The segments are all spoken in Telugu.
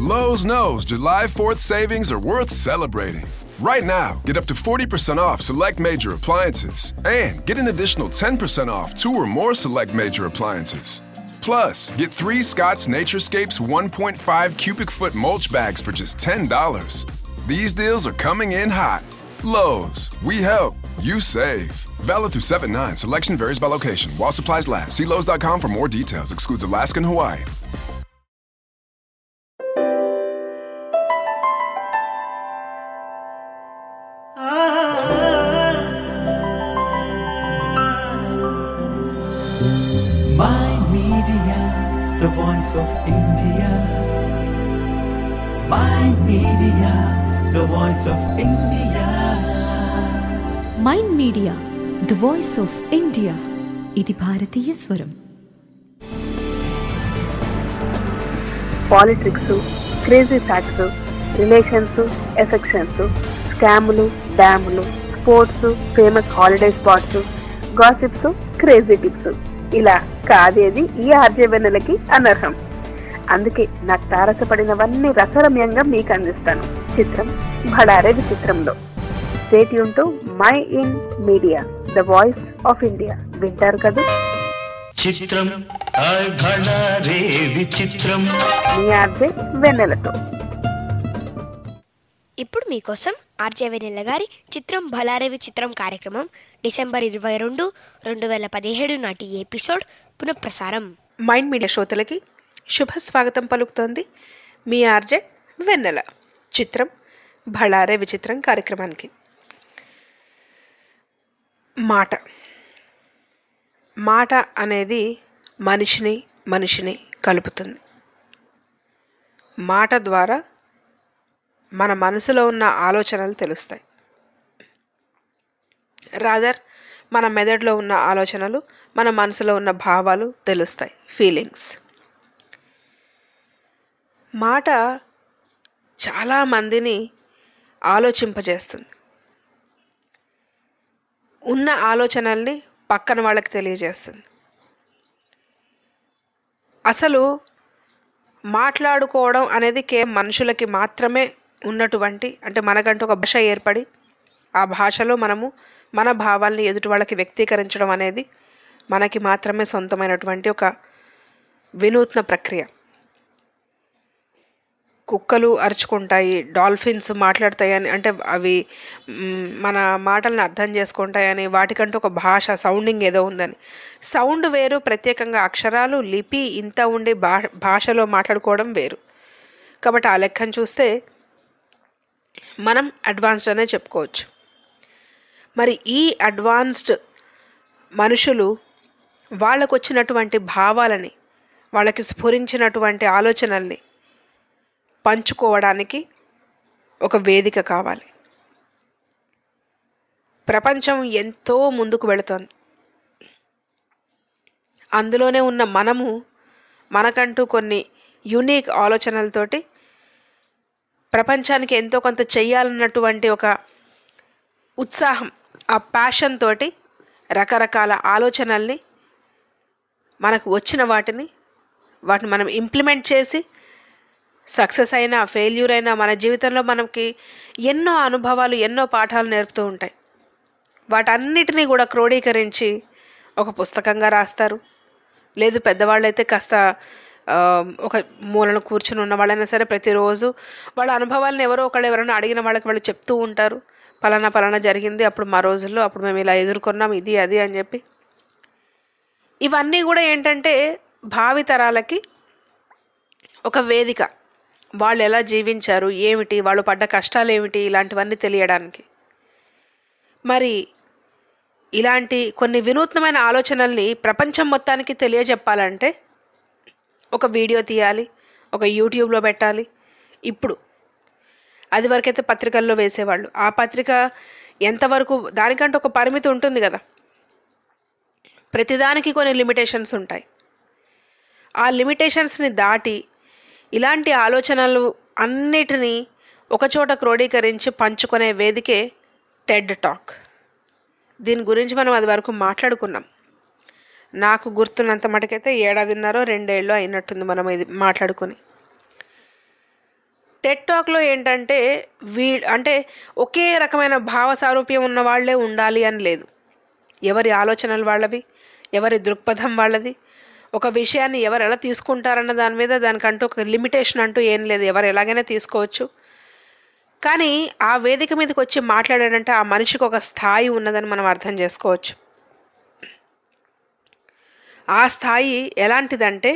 Lowe's knows July 4th savings are worth celebrating. Right now, get up to 40% off select major appliances and get an additional 10% off two or more select major appliances. Plus, get three Scott's Naturescapes 1.5 cubic foot mulch bags for just $10. These deals are coming in hot. Lowe's, we help, you save. Valid through 7 9. Selection varies by location. While supplies last, see Lowe's.com for more details. Excludes Alaska and Hawaii. My Media, the voice of India. My Media, the voice of India. Mind media the voice of India ఇది భారతీయ స్వరం politics crazy facts relations affections స్కాములు డ్యాములు sports famous holiday spots gossips crazy tips ఇలా కాదేది ఈ ఆర్జవెన్నెలకి అనర్హం అందుకే నాకు తారసపడినవన్నీ రసరమ్యంగా మీకు అందిస్తాను చిత్రం భడారే విచిత్రంలో stay tune mind media the voice of India వింటారు కదా చిత్రం హాయ్ భళా రే విచిత్రం మీ ఆర్జే వెన్నెలతో ఇప్పుడు మీకోసం ఆర్జే వెన్నెల గారి చిత్రం భలారేవి చిత్రం కార్యక్రమం డిసెంబర్ ఇరవై రెండు రెండు వేల పదిహేడు నాటి ఎపిసోడ్ పునఃప్రసారం మైండ్ మీడియా శ్రోతలకి శుభ స్వాగతం పలుకుతోంది మీ ఆర్జే వెన్నెల చిత్రం భళారే విచిత్రం కార్యక్రమానికి మాట మాట అనేది మనిషిని మనిషిని కలుపుతుంది మాట ద్వారా మన మనసులో ఉన్న ఆలోచనలు తెలుస్తాయి రాదర్ మన మెదడులో ఉన్న ఆలోచనలు మన మనసులో ఉన్న భావాలు తెలుస్తాయి ఫీలింగ్స్ మాట చాలా మందిని ఆలోచింపజేస్తుంది ఉన్న ఆలోచనల్ని పక్కన వాళ్ళకి తెలియజేస్తుంది అసలు మాట్లాడుకోవడం అనేది కేవలం మనుషులకి మాత్రమే ఉన్నటువంటి అంటే మనకంటూ ఒక భాష ఏర్పడి ఆ భాషలో మనము మన భావాల్ని ఎదుటి వాళ్ళకి వ్యక్తీకరించడం అనేది మనకి మాత్రమే సొంతమైనటువంటి ఒక వినూత్న ప్రక్రియ కుక్కలు అరుచుకుంటాయి డాల్ఫిన్స్ మాట్లాడతాయని అంటే అవి మ్, మన మాటల్ని అర్థం చేసుకుంటాయని వాటికంటూ ఒక భాష సౌండింగ్ ఏదో ఉందని సౌండ్ వేరు ప్రత్యేకంగా అక్షరాలు లిపి ఇంత ఉండి భా భాషలో మాట్లాడుకోవడం వేరు కాబట్టి ఆ లెక్కను చూస్తే మనం అడ్వాన్స్డ్ అనే చెప్పుకోవచ్చు మరి ఈ అడ్వాన్స్డ్ మనుషులు వాళ్ళకు వచ్చినటువంటి భావాలని వాళ్ళకి స్ఫురించినటువంటి ఆలోచనల్ని పంచుకోవడానికి ఒక వేదిక కావాలి ప్రపంచం ఎంతో ముందుకు వెళుతోంది అందులోనే ఉన్న మనము మనకంటూ కొన్ని యునీక్ ఆలోచనలతోటి ప్రపంచానికి ఎంతో కొంత చెయ్యాలన్నటువంటి ఒక ఉత్సాహం ఆ ప్యాషన్ తోటి రకరకాల ఆలోచనల్ని మనకు వచ్చిన వాటిని వాటిని మనం ఇంప్లిమెంట్ చేసి సక్సెస్ అయినా ఫెయిల్యూర్ అయినా మన జీవితంలో మనకి ఎన్నో అనుభవాలు ఎన్నో పాఠాలు నేర్పుతూ ఉంటాయి వాటన్నిటినీ కూడా క్రోడీకరించి ఒక పుస్తకంగా రాస్తారు లేదు పెద్దవాళ్ళు అయితే కాస్త ఆ, ఒక మూలను కూర్చుని ఉన్న వాళ్ళైనా సరే ప్రతిరోజు వాళ్ళ అనుభవాలను ఎవరో ఒకళ్ళు ఎవరైనా అడిగిన వాళ్ళకి వాళ్ళు చెప్తూ ఉంటారు పలానా పలానా జరిగింది అప్పుడు మా రోజుల్లో అప్పుడు మేము ఇలా ఎదుర్కొన్నాం ఇది అది అని చెప్పి ఇవన్నీ కూడా ఏంటంటే భావితరాలకి ఒక వేదిక వాళ్ళు ఎలా జీవించారు ఏమిటి వాళ్ళు పడ్డ కష్టాలు ఏమిటి ఇలాంటివన్నీ తెలియడానికి మరి ఇలాంటి కొన్ని వినూత్నమైన ఆలోచనల్ని ప్రపంచం మొత్తానికి తెలియజెప్పాలంటే ఒక వీడియో తీయాలి ఒక యూట్యూబ్లో పెట్టాలి ఇప్పుడు అది వరకైతే పత్రికల్లో వేసేవాళ్ళు ఆ పత్రిక ఎంతవరకు దానికంటే ఒక పరిమితి ఉంటుంది కదా ప్రతిదానికి కొన్ని లిమిటేషన్స్ ఉంటాయి ఆ లిమిటేషన్స్ని దాటి ఇలాంటి ఆలోచనలు అన్నిటినీ ఒకచోట క్రోడీకరించి పంచుకునే వేదికే టెడ్ టాక్ దీని గురించి మనం అది వరకు మాట్లాడుకున్నాం నాకు గుర్తున్నంత మటుకైతే ఏడాదిన్నరో రెండేళ్ళు అయినట్టుంది మనం ఇది మాట్లాడుకుని టెట్ టాక్లో ఏంటంటే వీ అంటే ఒకే రకమైన భావ సారూప్యం ఉన్న వాళ్ళే ఉండాలి అని లేదు ఎవరి ఆలోచనలు వాళ్ళవి ఎవరి దృక్పథం వాళ్ళది ఒక విషయాన్ని ఎవరు ఎలా తీసుకుంటారన్న దాని మీద దానికంటూ ఒక లిమిటేషన్ అంటూ ఏం లేదు ఎవరు ఎలాగైనా తీసుకోవచ్చు కానీ ఆ వేదిక మీదకి వచ్చి మాట్లాడాడంటే ఆ మనిషికి ఒక స్థాయి ఉన్నదని మనం అర్థం చేసుకోవచ్చు ఆ స్థాయి ఎలాంటిదంటే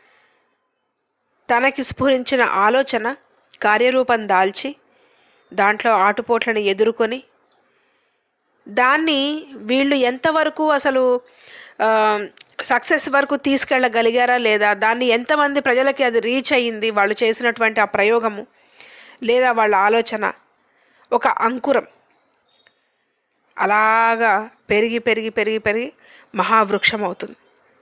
తనకి స్ఫురించిన ఆలోచన కార్యరూపం దాల్చి దాంట్లో ఆటుపోట్లను ఎదుర్కొని దాన్ని వీళ్ళు ఎంతవరకు అసలు సక్సెస్ వరకు తీసుకెళ్ళగలిగారా లేదా దాన్ని ఎంతమంది ప్రజలకి అది రీచ్ అయ్యింది వాళ్ళు చేసినటువంటి ఆ ప్రయోగము లేదా వాళ్ళ ఆలోచన ఒక అంకురం అలాగా పెరిగి పెరిగి పెరిగి పెరిగి మహావృక్షం అవుతుంది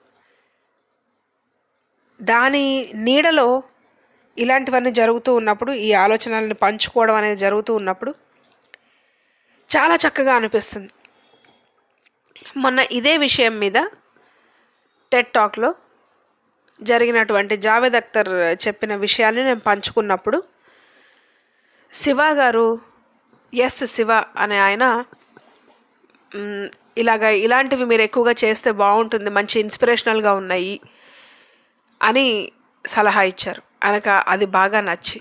దాని నీడలో ఇలాంటివన్నీ జరుగుతూ ఉన్నప్పుడు ఈ ఆలోచనల్ని పంచుకోవడం అనేది జరుగుతూ ఉన్నప్పుడు చాలా చక్కగా అనిపిస్తుంది మొన్న ఇదే విషయం మీద టెట్ టాక్లో జరిగినటువంటి జావేద్ అఖ్తర్ చెప్పిన విషయాన్ని నేను పంచుకున్నప్పుడు శివ గారు ఎస్ శివ అనే ఆయన మ్, ఇలాగ ఇలాంటివి మీరు ఎక్కువగా చేస్తే బాగుంటుంది మంచి ఇన్స్పిరేషనల్గా ఉన్నాయి అని సలహా ఇచ్చారు ఆయనకు అది బాగా నచ్చి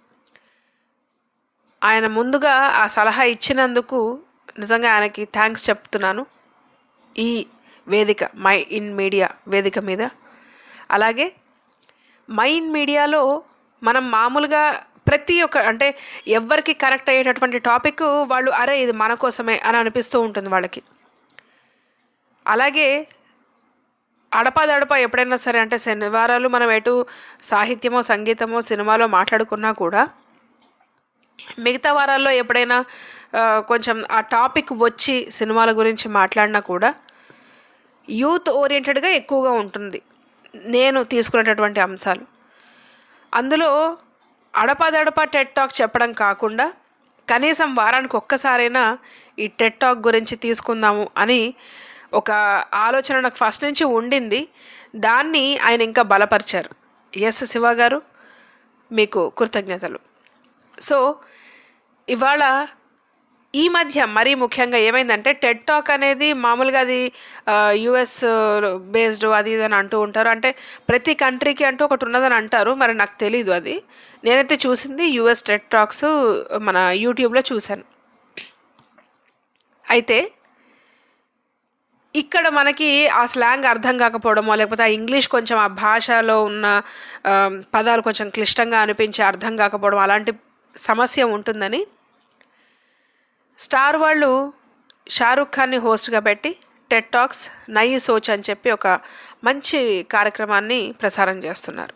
ఆయన ముందుగా ఆ సలహా ఇచ్చినందుకు నిజంగా ఆయనకి థ్యాంక్స్ చెప్తున్నాను ఈ వేదిక మై ఇన్ మీడియా వేదిక మీద అలాగే మై ఇన్ మీడియాలో మనం మామూలుగా ప్రతి ఒక్క అంటే ఎవరికి కరెక్ట్ అయ్యేటటువంటి టాపిక్ వాళ్ళు అరే ఇది మన కోసమే అని అనిపిస్తూ ఉంటుంది వాళ్ళకి అలాగే అడపాదడప ఎప్పుడైనా సరే అంటే శనివారాలు మనం ఎటు సాహిత్యమో సంగీతమో సినిమాలో మాట్లాడుకున్నా కూడా మిగతా వారాల్లో ఎప్పుడైనా ఆ, కొంచెం ఆ టాపిక్ వచ్చి సినిమాల గురించి మాట్లాడినా కూడా యూత్ ఓరియంటెడ్గా ఎక్కువగా ఉంటుంది నేను తీసుకునేటటువంటి అంశాలు అందులో అడపాదడప టెట్ టాక్ చెప్పడం కాకుండా కనీసం వారానికి ఒక్కసారైనా ఈ టెట్ టాక్ గురించి తీసుకుందాము అని ఒక ఆలోచన నాకు ఫస్ట్ నుంచి ఉండింది దాన్ని ఆయన ఇంకా బలపరిచారు ఎస్ శివ గారు మీకు కృతజ్ఞతలు సో ఇవాళ ఈ మధ్య మరీ ముఖ్యంగా ఏమైందంటే టెడ్ టాక్ అనేది మామూలుగా అది యుఎస్ బేస్డ్ అది ఇది అని అంటూ ఉంటారు అంటే ప్రతి కంట్రీకి అంటూ ఒకటి ఉన్నదని అంటారు మరి నాకు తెలీదు అది నేనైతే చూసింది యుఎస్ టెడ్ టాక్స్ మన యూట్యూబ్లో చూశాను అయితే ఇక్కడ మనకి ఆ స్లాంగ్ అర్థం కాకపోవడమో లేకపోతే ఆ ఇంగ్లీష్ కొంచెం ఆ భాషలో ఉన్న ఆ, పదాలు కొంచెం క్లిష్టంగా అనిపించి అర్థం కాకపోవడం అలాంటి సమస్య ఉంటుందని స్టార్ వాళ్ళు షారుఖ్ ఖాన్ని హోస్ట్గా పెట్టి టెట్ టాక్స్ నయి సోచ్ అని చెప్పి ఒక మంచి కార్యక్రమాన్ని ప్రసారం చేస్తున్నారు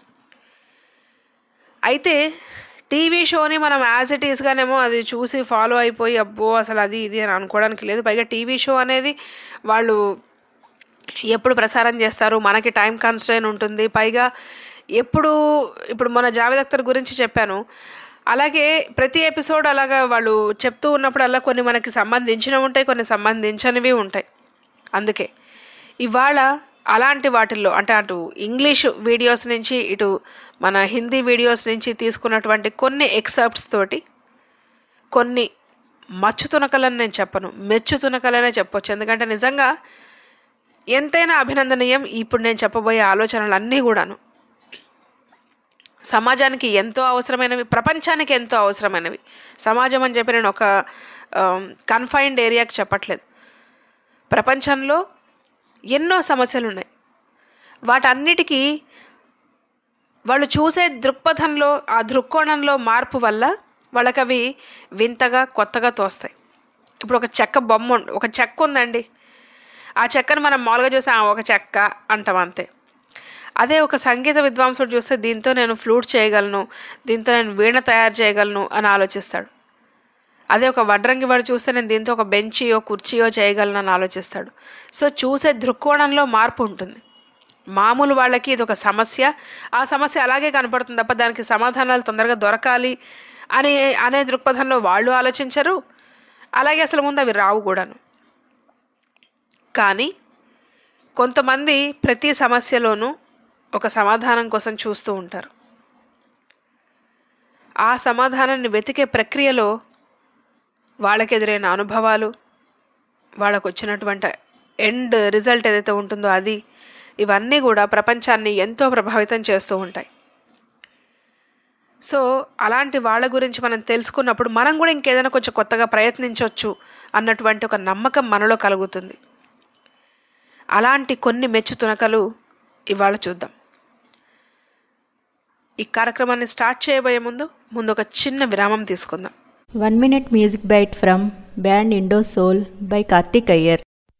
అయితే టీవీ షోని మనం యాజ్ ఇట్ ఈస్గానేమో అది చూసి ఫాలో అయిపోయి అబ్బో అసలు అది ఇది అని అనుకోవడానికి లేదు పైగా టీవీ షో అనేది వాళ్ళు ఎప్పుడు ప్రసారం చేస్తారు మనకి టైం కన్స్ట్రైన్ ఉంటుంది పైగా ఎప్పుడు ఇప్పుడు మన జావేద్ అఖ్తర్ గురించి చెప్పాను అలాగే ప్రతి ఎపిసోడ్ అలాగా వాళ్ళు చెప్తూ ఉన్నప్పుడల్లా కొన్ని మనకి సంబంధించినవి ఉంటాయి కొన్ని సంబంధించనివి ఉంటాయి అందుకే ఇవాళ అలాంటి వాటిల్లో అంటే అటు ఇంగ్లీష్ వీడియోస్ నుంచి ఇటు మన హిందీ వీడియోస్ నుంచి తీసుకున్నటువంటి కొన్ని ఎక్సెప్ట్స్ తోటి కొన్ని మచ్చు తునకలని నేను చెప్పను మెచ్చు తునకలనే చెప్పొచ్చు ఎందుకంటే నిజంగా ఎంతైనా అభినందనీయం ఇప్పుడు నేను చెప్పబోయే ఆలోచనలు అన్నీ కూడాను సమాజానికి ఎంతో అవసరమైనవి ప్రపంచానికి ఎంతో అవసరమైనవి సమాజం అని చెప్పి నేను ఒక కన్ఫైన్డ్ ఏరియాకి చెప్పట్లేదు ప్రపంచంలో ఎన్నో సమస్యలు ఉన్నాయి వాటన్నిటికీ వాళ్ళు చూసే దృక్పథంలో ఆ దృక్కోణంలో మార్పు వల్ల వాళ్ళకి అవి వింతగా కొత్తగా తోస్తాయి ఇప్పుడు ఒక చెక్క బొమ్మ ఉం- ఒక చెక్క ఉందండి ఆ చెక్కను మనం మామూలుగా చూస్తే "ఆ, ఒక చెక్క అంటాం అంతే అదే ఒక సంగీత విద్వాంసుడు చూస్తే దీంతో నేను ఫ్లూట్ చేయగలను దీంతో నేను వీణ తయారు చేయగలను అని ఆలోచిస్తాడు అదే ఒక వడ్రంగి వాడు చూస్తే నేను దీంతో ఒక బెంచియో కుర్చీయో చేయగలను అని ఆలోచిస్తాడు సో చూసే దృక్కోణంలో మార్పు ఉంటుంది మామూలు వాళ్ళకి ఇది ఒక సమస్య ఆ సమస్య అలాగే కనపడుతుంది తప్ప దానికి సమాధానాలు తొందరగా దొరకాలి అని అనే దృక్పథంలో వాళ్ళు ఆలోచించరు అలాగే అసలు ముందు అవి రావు కూడాను కానీ కొంతమంది ప్రతి సమస్యలోనూ ఒక సమాధానం కోసం చూస్తూ ఉంటారు ఆ సమాధానాన్ని వెతికే ప్రక్రియలో వాళ్ళకి ఎదురైన అనుభవాలు వాళ్ళకు వచ్చినటువంటి ఎండ్ రిజల్ట్ ఏదైతే ఉంటుందో అది ఇవన్నీ కూడా ప్రపంచాన్ని ఎంతో ప్రభావితం చేస్తూ ఉంటాయి సో అలాంటి వాళ్ళ గురించి మనం తెలుసుకున్నప్పుడు మనం కూడా ఇంకేదైనా కొంచెం కొత్తగా ప్రయత్నించవచ్చు అన్నటువంటి ఒక నమ్మకం మనలో కలుగుతుంది అలాంటి కొన్ని మెచ్చు తునకలు ఇవాళ చూద్దాం ఈ కార్యక్రమాన్ని స్టార్ట్ చేయబోయే ముందు ముందు ఒక చిన్న విరామం తీసుకుందాం One minute music bite from band Indo Soul by Karthik Iyer.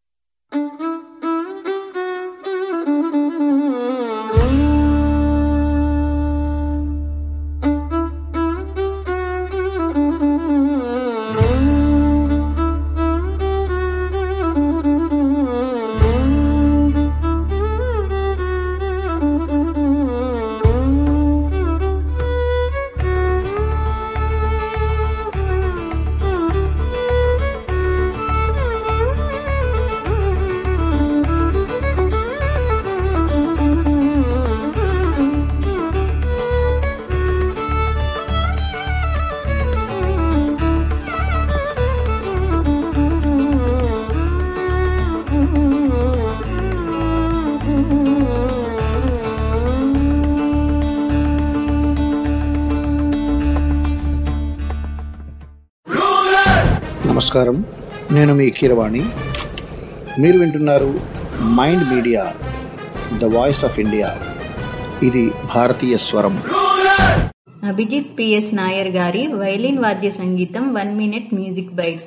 నమస్కారం నేను మీ కీరవాణి మీరు వింటున్నారు mind media the voice of India ఇది భారతీయ స్వరం అభిజిత్ పిఎస్ నాయర్ గారి వైలిన్ వాద్య సంగీతం one minute music bite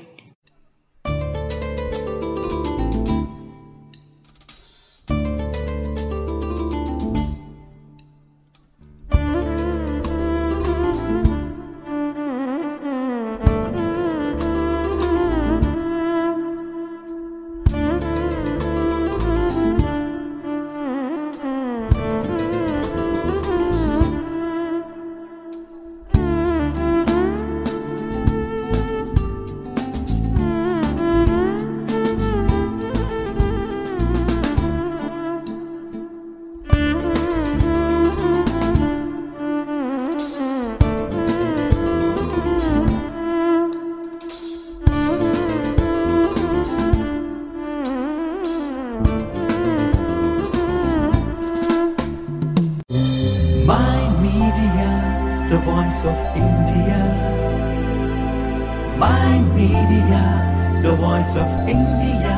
Mind Media, the voice of India. Mind Media, the voice of India.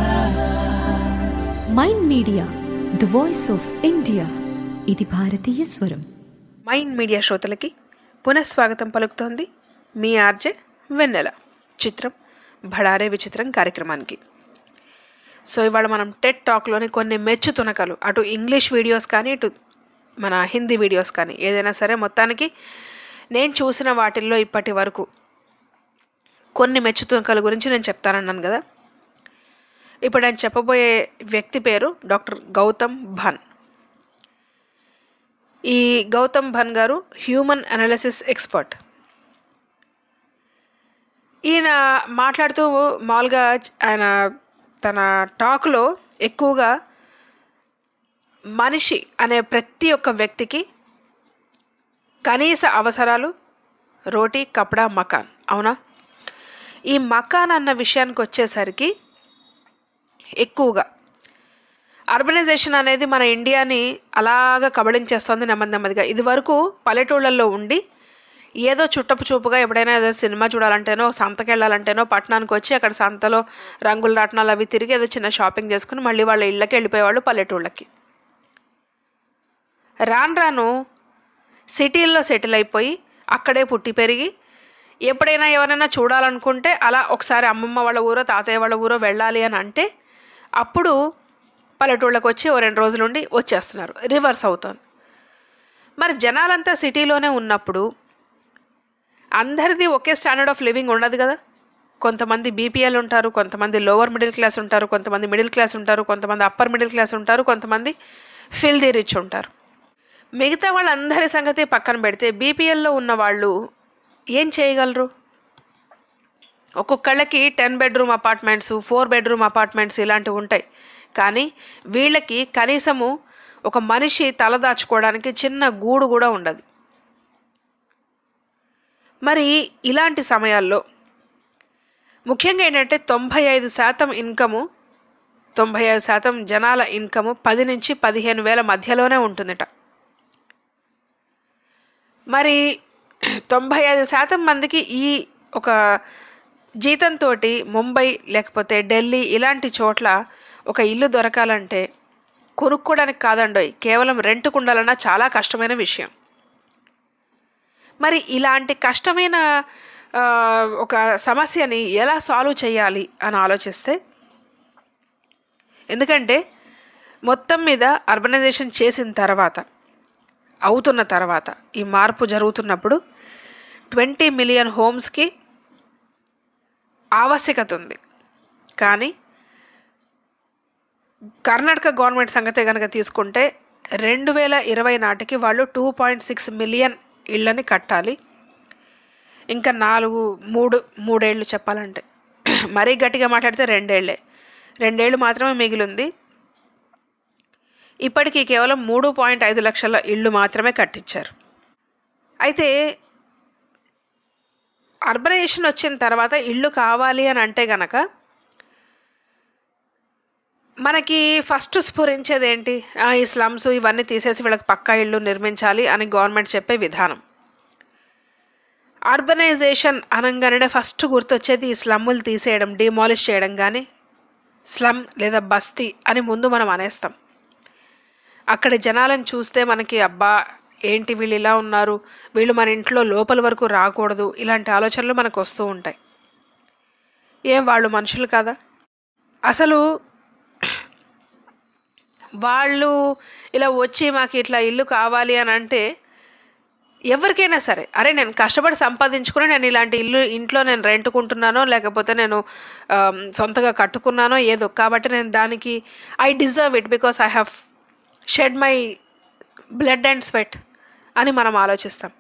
Mind media the voice of India ఇది భారతీయ స్వరం మైండ్ మీడియా శ్రోతలకి పునఃస్వాగతం పలుకుతోంది మీ ఆర్జే వెన్నెల చిత్రం భడారే విచిత్రం కార్యక్రమానికి సో ఇవాళ మనం టెట్ టాక్లోని కొన్ని మెచ్చు తునకలు అటు ఇంగ్లీష్ వీడియోస్ కానీ ఇటు మన హిందీ వీడియోస్ కానీ ఏదైనా సరే మొత్తానికి నేను చూసిన వాటిల్లో ఇప్పటి వరకు కొన్ని మెచ్చు తునకల గురించి నేను చెప్తానన్నాను కదా ఇప్పుడు నేను చెప్పబోయే వ్యక్తి పేరు డాక్టర్ గౌతమ్ భన్ ఈ గౌతమ్ భన్ గారు హ్యూమన్ అనాలిసిస్ ఎక్స్పర్ట్ ఈయన మాట్లాడుతూ మామూలుగా ఆయన తన టాక్లో ఎక్కువగా మనిషి అనే ప్రతి ఒక్క వ్యక్తికి కనీస అవసరాలు రోటీ కపడా మకాన్ అవునా ఈ మకాన్ అన్న విషయానికి వచ్చేసరికి ఎక్కువగా అర్బనైజేషన్ అనేది మన ఇండియాని అలాగా కబళించేస్తుంది నెమ్మది నెమ్మదిగా ఇది వరకు పల్లెటూళ్ళల్లో ఉండి ఏదో చుట్టపు చూపుగా ఎప్పుడైనా ఏదో సినిమా చూడాలంటేనో సంతకి వెళ్ళాలంటేనో పట్టణానికి వచ్చి అక్కడ సంతలో రంగుల రాట్నాలు అవి తిరిగి ఏదో చిన్న షాపింగ్ చేసుకుని మళ్ళీ వాళ్ళ ఇళ్ళకి వెళ్ళిపోయేవాళ్ళు పల్లెటూళ్ళకి రాను రాను సిటీల్లో సెటిల్ అయిపోయి అక్కడే పుట్టి పెరిగి ఎప్పుడైనా ఎవరైనా చూడాలనుకుంటే అలా ఒకసారి అమ్మమ్మ వాళ్ళ ఊరో తాతయ్య వాళ్ళ ఊరో వెళ్ళాలి అని అంటే అప్పుడు పల్లెటూళ్ళకి వచ్చి ఓ రెండు రోజులు ఉండి వచ్చేస్తున్నారు రివర్స్ అవుతుంది మరి జనాలంతా సిటీలోనే ఉన్నప్పుడు అందరిది ఒకే స్టాండర్డ్ ఆఫ్ లివింగ్ ఉండదు కదా కొంతమంది బీపీఎల్ ఉంటారు కొంతమంది లోవర్ మిడిల్ క్లాస్ ఉంటారు కొంతమంది మిడిల్ క్లాస్ ఉంటారు కొంతమంది అప్పర్ మిడిల్ క్లాస్ ఉంటారు కొంతమంది ఫిల్దీ రిచ్ ఉంటారు మిగతా వాళ్ళందరి సంగతి పక్కన పెడితే బీపీఎల్లో ఉన్న వాళ్ళు ఏం చేయగలరు ఒక్కొక్కళ్ళకి ten bedroom apartments four bedroom apartments ఇలాంటివి ఉంటాయి కానీ వీళ్ళకి కనీసము ఒక మనిషి తలదాచుకోవడానికి చిన్న గూడు కూడా ఉండదు మరి ఇలాంటి సమయాల్లో ముఖ్యంగా ఏంటంటే తొంభై ఐదు శాతం ఇన్కము తొంభై ఐదు శాతం జనాల ఇన్కము పది నుంచి పదిహేను వేల మధ్యలోనే ఉంటుందట మరి తొంభై ఐదు శాతం మందికి ఈ ఒక జీతంతో ముంబై లేకపోతే ఢిల్లీ ఇలాంటి చోట్ల ఒక ఇల్లు దొరకాలంటే కొనుక్కోవడానికి కాదండోయ్ కేవలం రెంట్కు ఉండాలన్నా చాలా కష్టమైన విషయం మరి ఇలాంటి కష్టమైన ఆ, ఒక సమస్యని ఎలా సాల్వ్ చేయాలి అని ఆలోచిస్తే ఎందుకంటే మొత్తం మీద అర్బనైజేషన్ చేసిన తర్వాత అవుతున్న తర్వాత ఈ మార్పు జరుగుతున్నప్పుడు ట్వంటీ మిలియన్ హోమ్స్కి ఆవశ్యకత ఉంది కానీ కర్ణాటక గవర్నమెంట్ సంగతే కనుక తీసుకుంటే రెండు వేల ఇరవై నాటికి వాళ్ళు టూ పాయింట్ సిక్స్ మిలియన్ ఇళ్ళని కట్టాలి ఇంకా నాలుగు మూడు మూడేళ్ళు చెప్పాలంటే మరీ గట్టిగా మాట్లాడితే రెండేళ్లే రెండేళ్ళు మాత్రమే మిగిలింది ఇప్పటికీ కేవలం మూడు పాయింట్ ఐదు లక్షల ఇళ్ళు మాత్రమే కట్టించారు అయితే అర్బనైజేషన్ వచ్చిన తర్వాత ఇళ్ళు కావాలి అని అంటే గనక మనకి ఫస్ట్ స్ఫురించేది ఏంటి ఆ, ఈ స్లమ్స్ ఇవన్నీ తీసేసి వీళ్ళకి పక్కా ఇళ్ళు నిర్మించాలి అని గవర్నమెంట్ చెప్పే విధానం అర్బనైజేషన్ అనగానే ఫస్ట్ గుర్తొచ్చేది ఈ స్లమ్ములు తీసేయడం డిమాలిష్ చేయడం కానీ స్లమ్ లేదా బస్తీ అని ముందు మనం అనేస్తాం అక్కడ జనాలను చూస్తే మనకి అబ్బా ఏంటి వీళ్ళు ఇలా ఉన్నారు వీళ్ళు మన ఇంట్లో లోపల వరకు రాకూడదు ఇలాంటి ఆలోచనలు మనకు వస్తూ ఉంటాయి ఏం వాళ్ళు మనుషులు కాదా అసలు వాళ్ళు ఇలా వచ్చి మాకు ఇట్లా ఇల్లు కావాలి అని అంటే ఎవరికైనా సరే అరే నేను కష్టపడి సంపాదించుకుని నేను ఇలాంటి ఇల్లు ఇంట్లో నేను రెంట్కుంటున్నానో లేకపోతే నేను ఆమ్, సొంతగా కట్టుకున్నానో ఏదో కాబట్టి నేను దానికి I deserve it because I have shed my blood and sweat అని మనం ఆలోచిస్తాం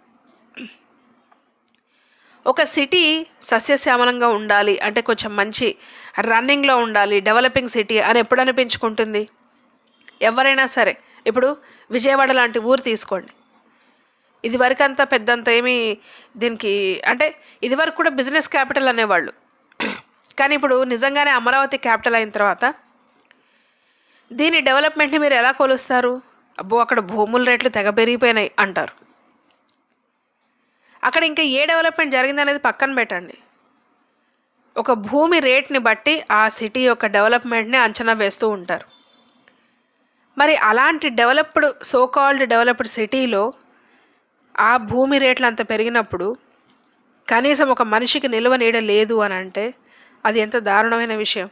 ఒక సిటీ సస్యశ్యామలంగా ఉండాలి అంటే కొంచెం మంచి రన్నింగ్లో ఉండాలి డెవలపింగ్ సిటీ అని ఎప్పుడు అనిపించుకుంటుంది ఎవరైనా సరే ఇప్పుడు విజయవాడ లాంటి ఊరు తీసుకోండి ఇది వరకు అంతా పెద్దంత ఏమీ దీనికి అంటే ఇది వరకు కూడా బిజినెస్ క్యాపిటల్ అనేవాళ్ళు కానీ ఇప్పుడు నిజంగానే అమరావతి క్యాపిటల్ అయిన తర్వాత దీని డెవలప్మెంట్ని మీరు ఎలా కొలుస్తారు అబ్బో అక్కడ భూముల రేట్లు తెగ పెరిగిపోయినాయి అంటారు అక్కడ ఇంకా ఏ డెవలప్మెంట్ జరిగింది అనేది పక్కన పెట్టండి ఒక భూమి రేట్ని బట్టి ఆ సిటీ యొక్క డెవలప్మెంట్ని అంచనా వేస్తూ ఉంటారు మరి అలాంటి డెవలప్డ్ సో కాల్డ్ డెవలప్డ్ సిటీలో ఆ భూమి రేట్లు అంత పెరిగినప్పుడు కనీసం ఒక మనిషికి నిల్వ నీడ లేదు అని అంటే అది ఎంత దారుణమైన విషయం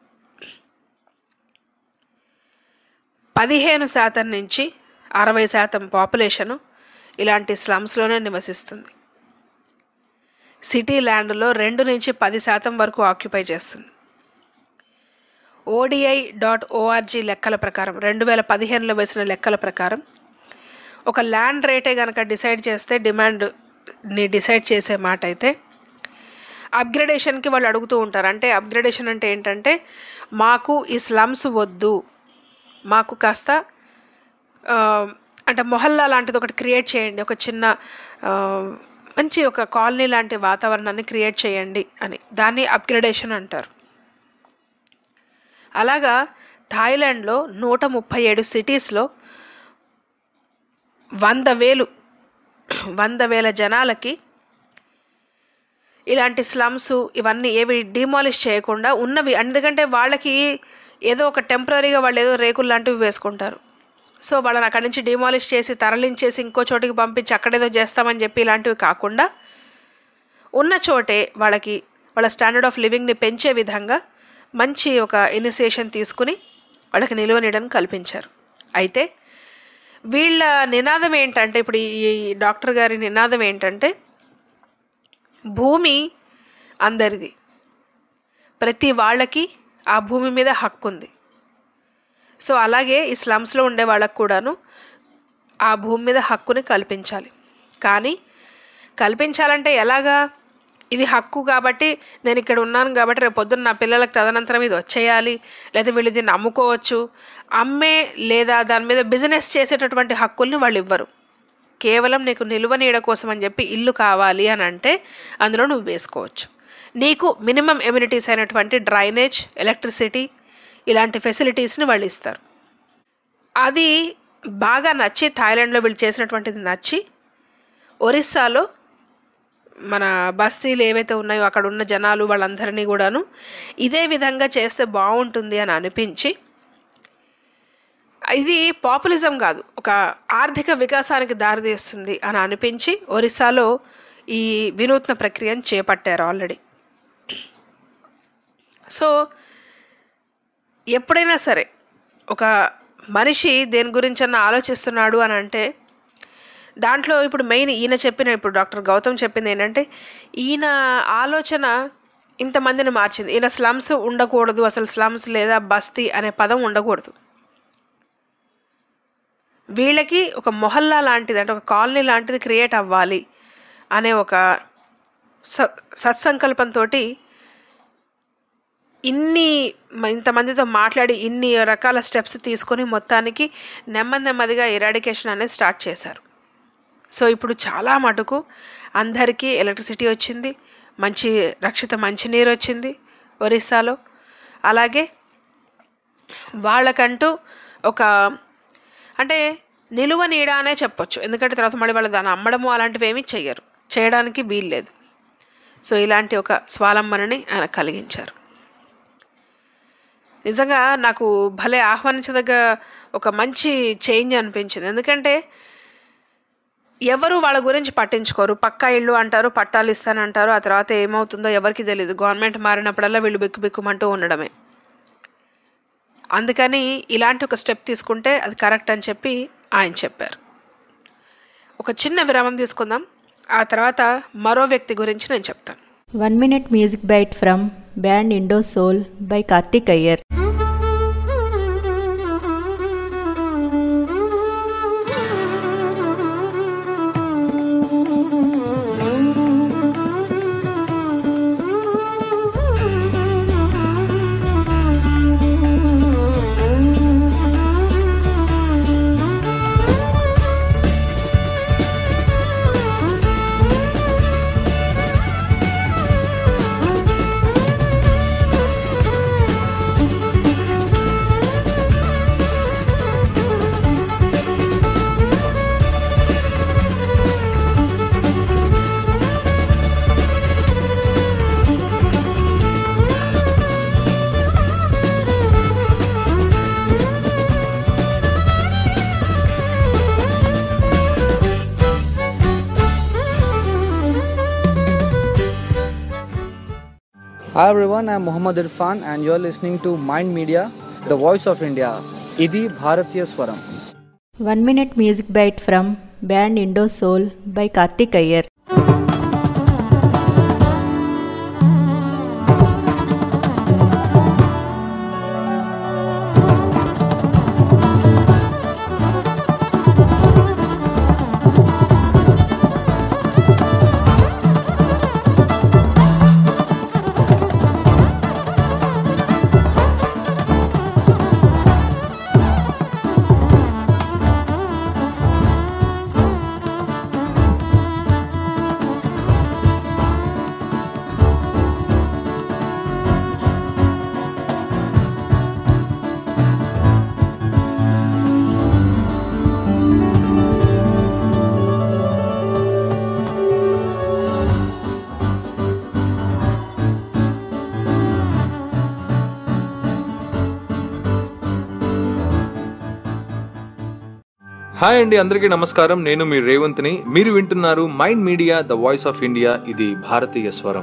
పదిహేను శాతం నుంచి అరవై శాతం పాపులేషను ఇలాంటి స్లమ్స్లోనే నివసిస్తుంది సిటీ ల్యాండ్లో రెండు నుంచి పది శాతం వరకు ఆక్యుపై చేస్తుంది ఓడిఐ డాట్ ఓఆర్జీ లెక్కల ప్రకారం రెండు వేల పదిహేనులో వేసిన లెక్కల ప్రకారం ఒక ల్యాండ్ రేటే కనుక డిసైడ్ చేస్తే డిమాండ్ని డిసైడ్ చేసే మాట అయితే అప్గ్రేడేషన్కి వాళ్ళు అడుగుతూ ఉంటారు అంటే అప్గ్రేడేషన్ అంటే ఏంటంటే మాకు ఈ స్లమ్స్ వద్దు మాకు కాస్త ఆ, అంటే మొహల్లా లాంటిది ఒకటి క్రియేట్ చేయండి ఒక చిన్న ఆ, మంచి ఒక కాలనీ లాంటి వాతావరణాన్ని క్రియేట్ చేయండి అని దాన్ని అప్గ్రేడేషన్ అంటారు అలాగా థాయిలాండ్లో నూట ముప్పై ఏడు సిటీస్లో వంద వేలు వంద వేల జనాలకి ఇలాంటి స్లమ్స్ ఇవన్నీ ఏవి డిమాలిష్ చేయకుండా ఉన్నవి ఎందుకంటే వాళ్ళకి ఏదో ఒక టెంపరీగా వాళ్ళు ఏదో రేకులు లాంటివి వేసుకుంటారు సో వాళ్ళని అక్కడి నుంచి డిమాలిష్ చేసి తరలించేసి ఇంకో చోటికి పంపించి అక్కడేదో చేస్తామని చెప్పి ఇలాంటివి కాకుండా ఉన్న చోటే వాళ్ళకి వాళ్ళ స్టాండర్డ్ ఆఫ్ లివింగ్ని పెంచే విధంగా మంచి ఒక ఇనిషియేషన్ తీసుకుని వాళ్ళకి నిలువ నీడని కల్పించారు అయితే వీళ్ళ నినాదం ఏంటంటే ఇప్పుడు ఈ డాక్టర్ గారి నినాదం ఏంటంటే భూమి అందరిది ప్రతి వాళ్ళకి ఆ భూమి మీద హక్కు ఉంది సో అలాగే ఈ స్లమ్స్లో ఉండే వాళ్ళకు కూడాను ఆ భూమి మీద హక్కుని కల్పించాలి కానీ కల్పించాలంటే ఎలాగా ఇది హక్కు కాబట్టి నేను ఇక్కడ ఉన్నాను కాబట్టి రేపు పొద్దున్న నా పిల్లలకు తదనంతరం ఇది వచ్చేయాలి లేదా వీళ్ళు దీన్ని అమ్ముకోవచ్చు అమ్మే లేదా దాని మీద బిజినెస్ చేసేటటువంటి హక్కుల్ని వాళ్ళు ఇవ్వరు కేవలం నీకు నిలువ నీడ కోసం అని చెప్పి ఇల్లు కావాలి అని అంటే అందులో నువ్వు వేసుకోవచ్చు నీకు మినిమం ఎమ్యూనిటీస్ అయినటువంటి డ్రైనేజ్ ఎలక్ట్రిసిటీ ఇలాంటి ఫెసిలిటీస్ని వాళ్ళు ఇస్తారు అది బాగా నచ్చి థాయిలాండ్లో వీళ్ళు చేసినటువంటిది నచ్చి ఒరిస్సాలో మన బస్తీలు ఏవైతే ఉన్నాయో అక్కడ ఉన్న జనాలు వాళ్ళందరినీ కూడాను ఇదే విధంగా చేస్తే బాగుంటుంది అని అనిపించి ఇది పాపులిజం కాదు ఒక ఆర్థిక వికాసానికి దారితీస్తుంది అని అనిపించి ఒరిస్సాలో ఈ వినూత్న ప్రక్రియను చేపట్టారు ఆల్రెడీ సో ఎప్పుడైనా సరే ఒక మనిషి దేని గురించి అన్న ఆలోచిస్తున్నాడు అని అంటే దాంట్లో ఇప్పుడు మెయిన్ ఈయన చెప్పిన ఇప్పుడు డాక్టర్ గౌతమ్ చెప్పింది ఏంటంటే ఈయన ఆలోచన ఇంతమందిని మార్చింది ఈయన స్లమ్స్ ఉండకూడదు అసలు స్లమ్స్ లేదా బస్తీ అనే పదం ఉండకూడదు వీళ్ళకి ఒక మొహల్లా లాంటిది అంటే ఒక కాలనీ లాంటిది క్రియేట్ అవ్వాలి అనే ఒక స సత్సంకల్పంతో ఇన్ని మ- ఇంతమందితో మాట్లాడి ఇన్ని రకాల స్టెప్స్ తీసుకొని మొత్తానికి నెమ్మది నెమ్మదిగా ఎరాడికేషన్ అనేది స్టార్ట్ చేశారు సో ఇప్పుడు చాలా మటుకు అందరికీ ఎలక్ట్రిసిటీ వచ్చింది మంచి రక్షిత మంచినీరు వచ్చింది ఒరిస్సాలో అలాగే వాళ్ళకంటూ ఒక అంటే నిలువ నీడ అనే చెప్పొచ్చు ఎందుకంటే తర్వాత మళ్ళీ వాళ్ళు దాన్ని అమ్మడము అలాంటివి ఏమీ చెయ్యరు చేయడానికి వీల్లేదు సో ఇలాంటి ఒక స్వాలంబనని ఆయన కలిగించారు నిజంగా నాకు భలే ఆహ్వానించదగ్గ ఒక మంచి చేంజ్ అనిపించింది ఎందుకంటే ఎవరు వాళ్ళ గురించి పట్టించుకోరు పక్కా ఇల్లు అంటారు పట్టాలు ఇస్తానంటారు ఆ తర్వాత ఏమవుతుందో ఎవరికి తెలియదు గవర్నమెంట్ మారినప్పుడల్లా వీళ్ళు బిక్కు బిక్కుమంటూ ఉండడమే అందుకని ఇలాంటి ఒక స్టెప్ తీసుకుంటే అది కరెక్ట్ అని చెప్పి ఆయన చెప్పారు ఒక చిన్న విరామం తీసుకుందాం ఆ తర్వాత మరో వ్యక్తి గురించి నేను చెప్తాను one minute music bite from band Indo soul by Karthik Iyer Hi everyone, I'm Muhammad Irfan and you're listening to Mind Media, the voice of India. ఇది భారతీయ స్వరం one minute music bite from band Indo soul by Karthik Iyer hi అండి అందరికీ నమస్కారం నేను మీ రేవంత్ని మీరు వింటున్నారు mind media the voice of India ఇది భారతీయ స్వరం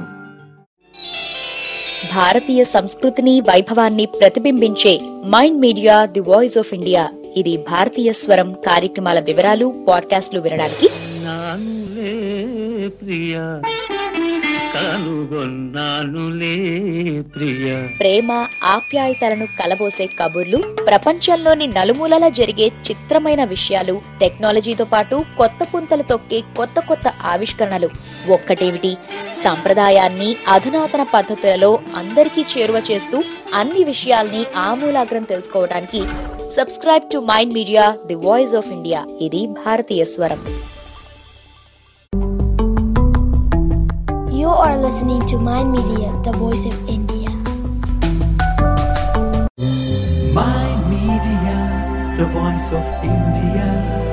భారతీయ సంస్కృతిని వైభవాన్ని ప్రతిబింబించే mind media the voice of India ఇది భారతీయ స్వరం కార్యక్రమాల వివరాలు పాడ్కాస్ట్లు వినడానికి నానులే ప్రియ కనుగొన్నానులే ప్రియ ప్రేమ ఆప్యాయతలను కలబోసే కబుర్లు ప్రపంచంలోని నలుమూలల జరిగే చిత్రమైన విషయాలు టెక్నాలజీతో పాటు కొత్త పుంతలు తొక్కే కొత్త కొత్త ఆవిష్కరణలు ఒక్కటేమిటి సంప్రదాయాన్ని అధునాతన పద్ధతులలో అందరికీ చేరువ చేస్తూ అన్ని విషయాల్ని ఆమూలాగ్రం తెలుసుకోవడానికి subscribe to mind media the voice of India ఇది భారతీయ స్వరం You are listening to Mind Media, the voice of India. Mind Media, the voice of India.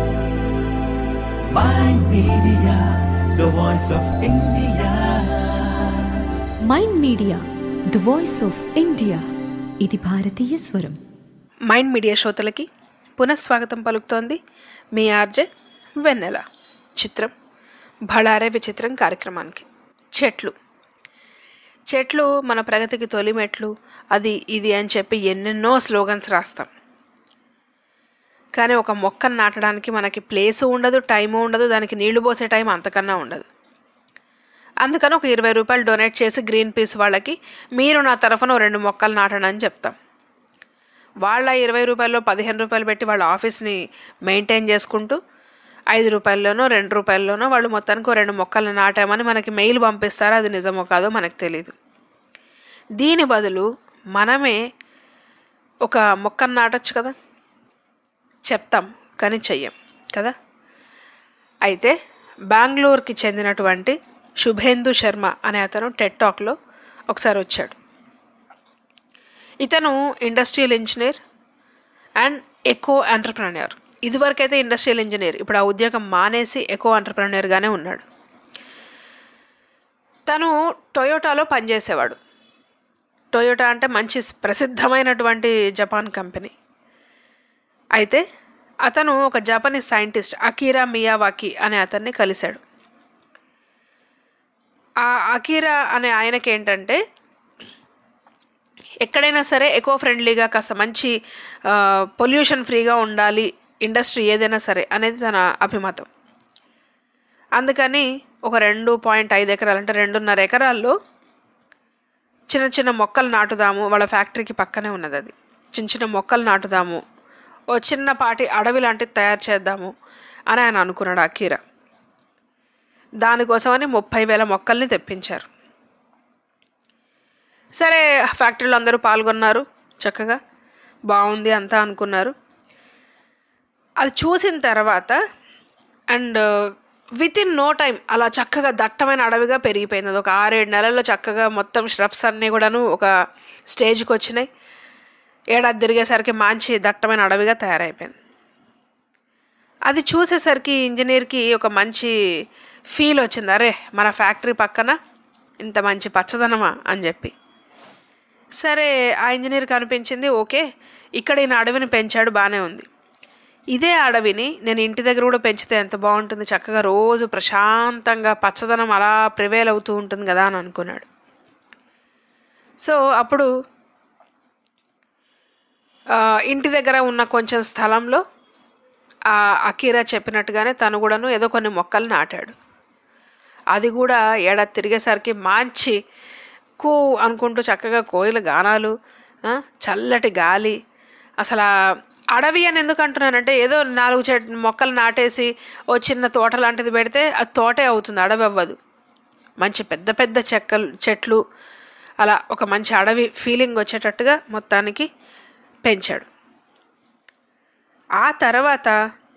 Mind Media, the voice of India. Mind media the voice of India ఇది భారతీయ స్వరం మైండ్ మీడియా శ్రోతలకి పునఃస్వాగతం పలుకుతోంది మీ ఆర్జే వెన్నెల చిత్రం భళారే విచిత్రం కార్యక్రమానికి చెట్లు చెట్లు మన ప్రగతికి తొలిమెట్లు అది ఇది అని చెప్పి ఎన్నెన్నో స్లోగన్స్ రాస్తాం కానీ ఒక మొక్కను నాటడానికి మనకి ప్లేసు ఉండదు టైము ఉండదు దానికి నీళ్లు పోసే టైం అంతకన్నా ఉండదు అందుకని ఒక ఇరవై రూపాయలు డొనేట్ చేసి గ్రీన్ పీస్ వాళ్ళకి మీరు నా తరఫున ఓ రెండు మొక్కలు నాటండి అని చెప్తాం వాళ్ళ ఇరవై రూపాయల్లో పదిహేను రూపాయలు పెట్టి వాళ్ళ ఆఫీస్ని మెయింటైన్ చేసుకుంటూ ఐదు రూపాయల్లోనో రెండు రూపాయల్లోనో వాళ్ళు మొత్తానికి ఓ రెండు మొక్కలు నాటామని మనకి మెయిల్ పంపిస్తారో అది నిజమో కాదో మనకు తెలియదు దీని బదులు మనమే ఒక మొక్కను నాటొచ్చు కదా చెప్తాం కానీ చెయ్యం కదా అయితే బెంగళూరుకి చెందినటువంటి శుభేందు శర్మ అనే అతను టెట్ టాక్లో ఒకసారి వచ్చాడు ఇతను industrial engineer and eco entrepreneur ఇదివరకైతే ఇండస్ట్రియల్ ఇంజనీర్ ఇప్పుడు ఆ ఉద్యోగం మానేసి ఎకో ఎంటర్ప్రెన్యూర్గానే ఉన్నాడు తను టొయోటాలో పనిచేసేవాడు టొయోటా అంటే మంచి ప్రసిద్ధమైనటువంటి జపాన్ కంపెనీ అయితే అతను ఒక జపనీస్ సైంటిస్ట్ అకీరా మియావాకి అనే అతన్ని కలిశాడు ఆ అకీరా అనే ఆయనకి ఏంటంటే ఎక్కడైనా సరే ఎకో ఫ్రెండ్లీగా కాస్త మంచి పొల్యూషన్ ఫ్రీగా ఉండాలి ఇండస్ట్రీ ఏదైనా సరే అనేది తన అభిమతం అందుకని ఒక రెండు పాయింట్ ఐదు ఎకరాలు అంటే రెండున్నర ఎకరాల్లో చిన్న చిన్న మొక్కలు నాటుదాము వాళ్ళ ఫ్యాక్టరీకి పక్కనే ఉన్నది అది చిన్న చిన్న మొక్కలు నాటుదాము ఓ చిన్నపాటి అడవి లాంటిది తయారు చేద్దాము అని ఆయన అనుకున్నాడు అకీరా దానికోసమని ముప్పై వేల మొక్కల్ని తెప్పించారు సరే ఫ్యాక్టరీలో అందరూ పాల్గొన్నారు చక్కగా బాగుంది అంతా అనుకున్నారు అది చూసిన తర్వాత and within no time అలా చక్కగా దట్టమైన అడవిగా పెరిగిపోయింది అది ఒక ఆరేడు నెలల్లో చక్కగా మొత్తం ష్రబ్స్ అన్నీ కూడాను ఒక స్టేజ్కి వచ్చినాయి ఏడాది తిరిగేసరికి మంచి దట్టమైన అడవిగా తయారైపోయింది అది చూసేసరికి ఇంజనీర్కి ఒక మంచి ఫీల్ వచ్చింది అరే మన ఫ్యాక్టరీ పక్కన ఇంత మంచి పచ్చదనమా అని చెప్పి సరే ఆ ఇంజనీర్కి అనిపించింది ఓకే ఇక్కడ ఈయన అడవిని పెంచాడు బాగానే ఉంది ఇదే అడవిని నేను ఇంటి దగ్గర కూడా పెంచితే ఎంత బాగుంటుంది చక్కగా రోజు ప్రశాంతంగా పచ్చదనం అలా ప్రివేల్ అవుతూ ఉంటుంది కదా అని అనుకున్నాడు సో అప్పుడు ఇంటి దగ్గర ఉన్న కొంచెం స్థలంలో ఆ అకీరా చెప్పినట్టుగానే తను కూడాను ఏదో కొన్ని మొక్కలు నాటాడు అది కూడా ఏడాది తిరిగేసరికి మంచి కూ అనుకుంటూ చక్కగా కోయిల గానాలు చల్లటి గాలి అసలు అడవి అని ఎందుకు అంటున్నానంటే ఏదో నాలుగు చెట్ మొక్కలు నాటేసి ఓ చిన్న తోట లాంటిది పెడితే అది తోటే అవుతుంది అడవి అవ్వదు మంచి పెద్ద పెద్ద చెక్కలు చెట్లు అలా ఒక మంచి అడవి ఫీలింగ్ వచ్చేటట్టుగా మొత్తానికి పెంచాడు ఆ తర్వాత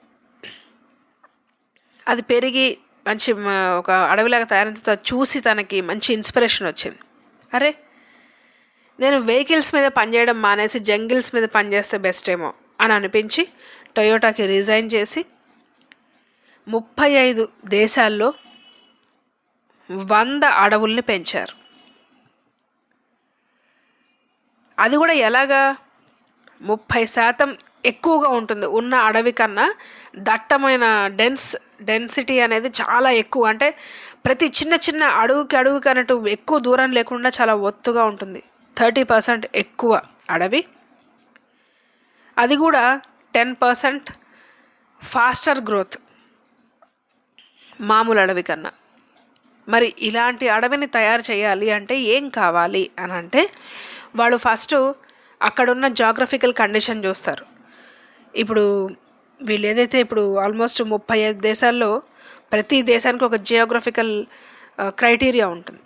అది పెరిగి మంచి ఒక అడవిలాగా తయారైన చూసి తనకి మంచి ఇన్స్పిరేషన్ వచ్చింది అరే నేను వెహికల్స్ మీద పనిచేయడం మానేసి జంగిల్స్ మీద పనిచేస్తే బెస్ట్ ఏమో అని అనిపించి టొయోటాకి రిజైన్ చేసి ముప్పై ఐదు దేశాల్లో వంద అడవుల్ని పెంచారు అది కూడా ఎలాగా ముప్పై శాతం ఎక్కువగా ఉంటుంది ఉన్న అడవి కన్నా దట్టమైన డెన్స్ డెన్సిటీ అనేది చాలా ఎక్కువ అంటే ప్రతి చిన్న చిన్న అడుగుకి అడుగుకి అన్నట్టు ఎక్కువ దూరం లేకుండా చాలా ఒత్తుగా ఉంటుంది థర్టీ పర్సెంట్ ఎక్కువ అడవి అది కూడా టెన్ పర్సెంట్ ఫాస్టర్ గ్రోత్ మామూలు అడవి కన్నా మరి ఇలాంటి అడవిని తయారు చేయాలి అంటే ఏం కావాలి అని అంటే వాళ్ళు ఫస్ట్ అక్కడున్న జాగ్రఫికల్ కండిషన్ చూస్తారు ఇప్పుడు వీళ్ళు ఏదైతే ఇప్పుడు ఆల్మోస్ట్ ముప్పై ఐదు దేశాల్లో ప్రతి దేశానికి ఒక జియోగ్రఫికల్ క్రైటీరియా ఉంటుంది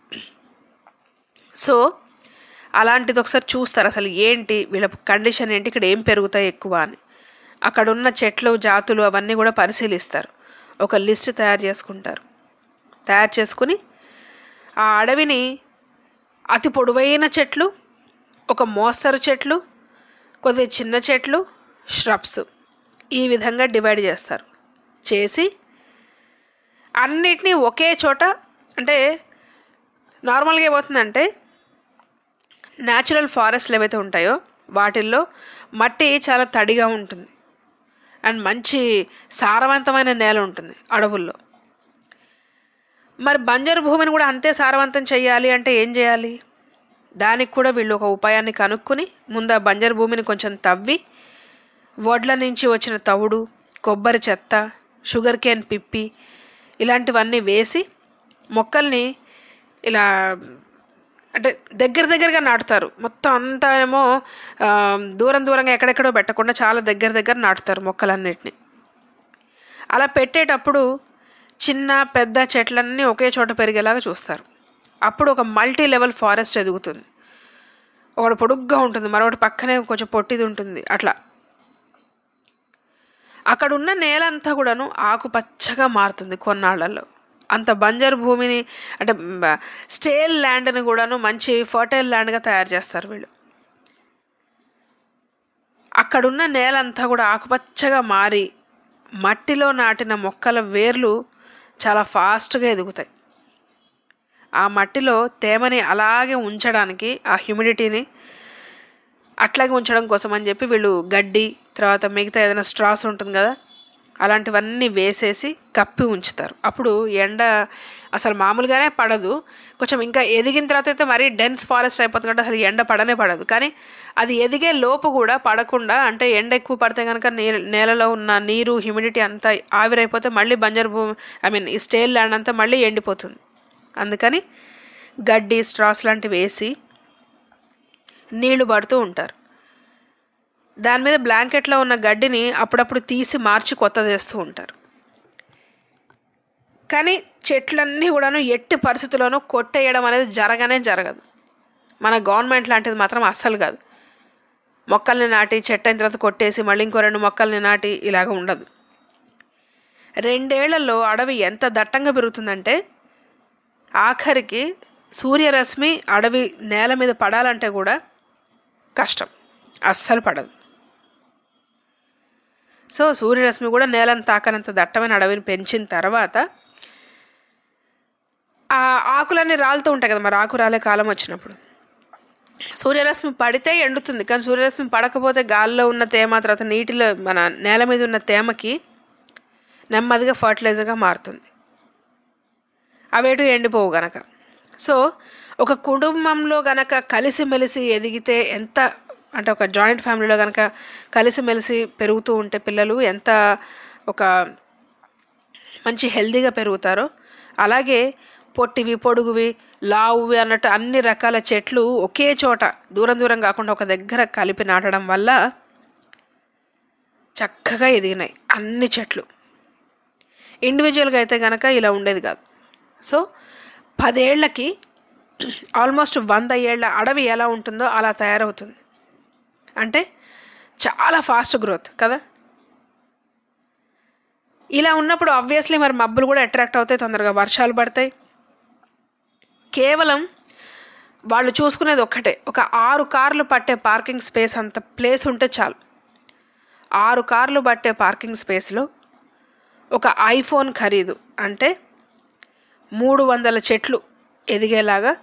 సో అలాంటిది ఒకసారి చూస్తారు అసలు ఏంటి వీళ్ళ కండిషన్ ఏంటి ఇక్కడ ఏం పెరుగుతాయి ఎక్కువ అని అక్కడ ఉన్న చెట్లు జాతులు అవన్నీ కూడా పరిశీలిస్తారు ఒక లిస్ట్ తయారు చేసుకుంటారు తయారు చేసుకుని ఆ అడవిని అతి పొడవైన చెట్లు ఒక మోస్తరు చెట్లు కొద్దిగా చిన్న చెట్లు ష్రబ్స్ ఈ విధంగా డివైడ్ చేస్తారు చేసి అన్నిటినీ ఒకే చోట అంటే నార్మల్గా ఏమవుతుందంటే న్యాచురల్ ఫారెస్ట్లు ఏవైతే ఉంటాయో వాటిల్లో మట్టి చాలా తడిగా ఉంటుంది అండ్ మంచి సారవంతమైన నేల ఉంటుంది అడవుల్లో మరి బంజరు భూమిని కూడా అంతే సారవంతం చేయాలి అంటే ఏం చేయాలి దానికి కూడా వీళ్ళు ఒక ఉపాయాన్ని కనుక్కొని ముందు ఆ బంజరు భూమిని కొంచెం తవ్వి వడ్ల నుంచి వచ్చిన తవుడు కొబ్బరి చెత్త షుగర్ కేన్ పిప్పి ఇలాంటివన్నీ వేసి మొక్కల్ని ఇలా అంటే దగ్గర దగ్గరగా నాటుతారు మొత్తం అంతా ఏమో ఆ, దూరం దూరంగా ఎక్కడెక్కడో పెట్టకుండా చాలా దగ్గర దగ్గర నాటుతారు మొక్కలన్నిటిని అలా పెట్టేటప్పుడు చిన్న పెద్ద చెట్లన్నీ ఒకే చోట పెరిగేలాగా చూస్తారు అప్పుడు ఒక మల్టీ లెవెల్ ఫారెస్ట్ ఎదుగుతుంది ఒకటి పొడుగ్గా ఉంటుంది మరొకటి పక్కనే కొంచెం పొట్టిది ఉంటుంది అట్లా అక్కడ ఉన్న నేల అంతా కూడాను ఆకుపచ్చగా మారుతుంది కొన్నాళ్లలో అంత బంజరు భూమిని అంటే మ- స్టేల్ ల్యాండ్ని కూడాను మంచి ఫర్టైల్ ల్యాండ్గా తయారు చేస్తారు వీళ్ళు అక్కడున్న నేల అంతా కూడా ఆకుపచ్చగా మారి మట్టిలో నాటిన మొక్కల వేర్లు చాలా ఫాస్ట్గా ఎదుగుతాయి ఆ మట్టిలో తేమని అలాగే ఉంచడానికి ఆ హ్యూమిడిటీని అట్లాగే ఉంచడం కోసం అని చెప్పి వీళ్ళు గడ్డి తర్వాత మిగతా ఏదైనా స్ట్రాస్ ఉంటుంది కదా అలాంటివన్నీ వేసేసి కప్పి ఉంచుతారు అప్పుడు ఎండ అసలు మామూలుగానే పడదు కొంచెం ఇంకా ఎదిగిన తర్వాత అయితే మరీ డెన్స్ ఫారెస్ట్ అయిపోతుంది కాబట్టి అసలు ఎండ పడనే పడదు కానీ అది ఎదిగే లోపు కూడా పడకుండా అంటే ఎండ ఎక్కువ పడితే కనుక నే నేలలో ఉన్న నీరు హ్యూమిడిటీ అంతా ఆవిరైపోతే మళ్ళీ బంజరు భూమి ఐ మీన్ ఈ స్టేల్ ల్యాండ్ అంతా మళ్ళీ ఎండిపోతుంది అందుకని గడ్డి స్ట్రాస్ లాంటివి వేసి నీళ్లు పడుతూ ఉంటారు దాని మీద బ్లాంకెట్లో ఉన్న గడ్డిని అప్పుడప్పుడు తీసి మార్చి కొత్తది వేస్తూ ఉంటారు కానీ చెట్లన్నీ కూడాను ఎట్టి పరిస్థితుల్లోనూ కొట్టేయడం అనేది జరగనే జరగదు మన గవర్నమెంట్ లాంటిది మాత్రం అస్సలు కాదు మొక్కల్ని నాటి చెట్టు అయిన తర్వాత కొట్టేసి మళ్ళీ ఇంకో రెండు మొక్కల్ని నాటి ఇలాగ ఉండదు రెండేళ్లలో అడవి ఎంత దట్టంగా పెరుగుతుందంటే ఆఖరికి సూర్యరశ్మి అడవి నేల మీద పడాలంటే కూడా కష్టం అస్సలు పడదు సో సూర్యరశ్మి కూడా నేలను తాకనంత దట్టమైన అడవిని పెంచిన తర్వాత ఆ ఆకులన్నీ రాలుతూ ఉంటాయి కదా మరి ఆకు రాలే కాలం వచ్చినప్పుడు సూర్యరశ్మి పడితే ఎండుతుంది కానీ సూర్యరశ్మి పడకపోతే గాల్లో ఉన్న తేమ తర్వాత నీటిలో మన నేల మీద ఉన్న తేమకి నెమ్మదిగా ఫర్టిలైజర్గా మారుతుంది అవేటు ఎండిపోవు గనక సో ఒక కుటుంబంలో గనక కలిసిమెలిసి ఎదిగితే ఎంత అంటే ఒక జాయింట్ ఫ్యామిలీలో కనుక కలిసిమెలిసి పెరుగుతూ ఉంటే పిల్లలు ఎంత ఒక మంచి హెల్దీగా పెరుగుతారో అలాగే పొట్టివి పొడుగువి లావువి అన్నట్టు అన్ని రకాల చెట్లు ఒకే చోట దూరం దూరం కాకుండా ఒక దగ్గర కలిపి నాటడం వల్ల చక్కగా ఎదిగినాయి అన్ని చెట్లు ఇండివిజువల్గా అయితే కనుక ఇలా ఉండేది కాదు సో పదేళ్లకి ఆల్మోస్ట్ వంద ఏళ్ల అడవి ఎలా ఉంటుందో అలా తయారవుతుంది అంటే చాలా ఫాస్ట్ గ్రోత్ కదా ఇలా ఉన్నప్పుడు ఆబ్వియస్లీ మరి మబ్బులు కూడా అట్రాక్ట్ అవుతాయి తొందరగా వర్షాలు పడతాయి కేవలం వాళ్ళు చూసుకునేది ఒక్కటే ఒక ఆరు కార్లు పట్టే పార్కింగ్ స్పేస్ అంత ప్లేస్ ఉంటే చాలు ఆరు కార్లు పట్టే పార్కింగ్ స్పేస్లో ఒక ఐఫోన్ ఖరీదు అంటే మూడు వందల చెట్లు ఎదిగేలాగా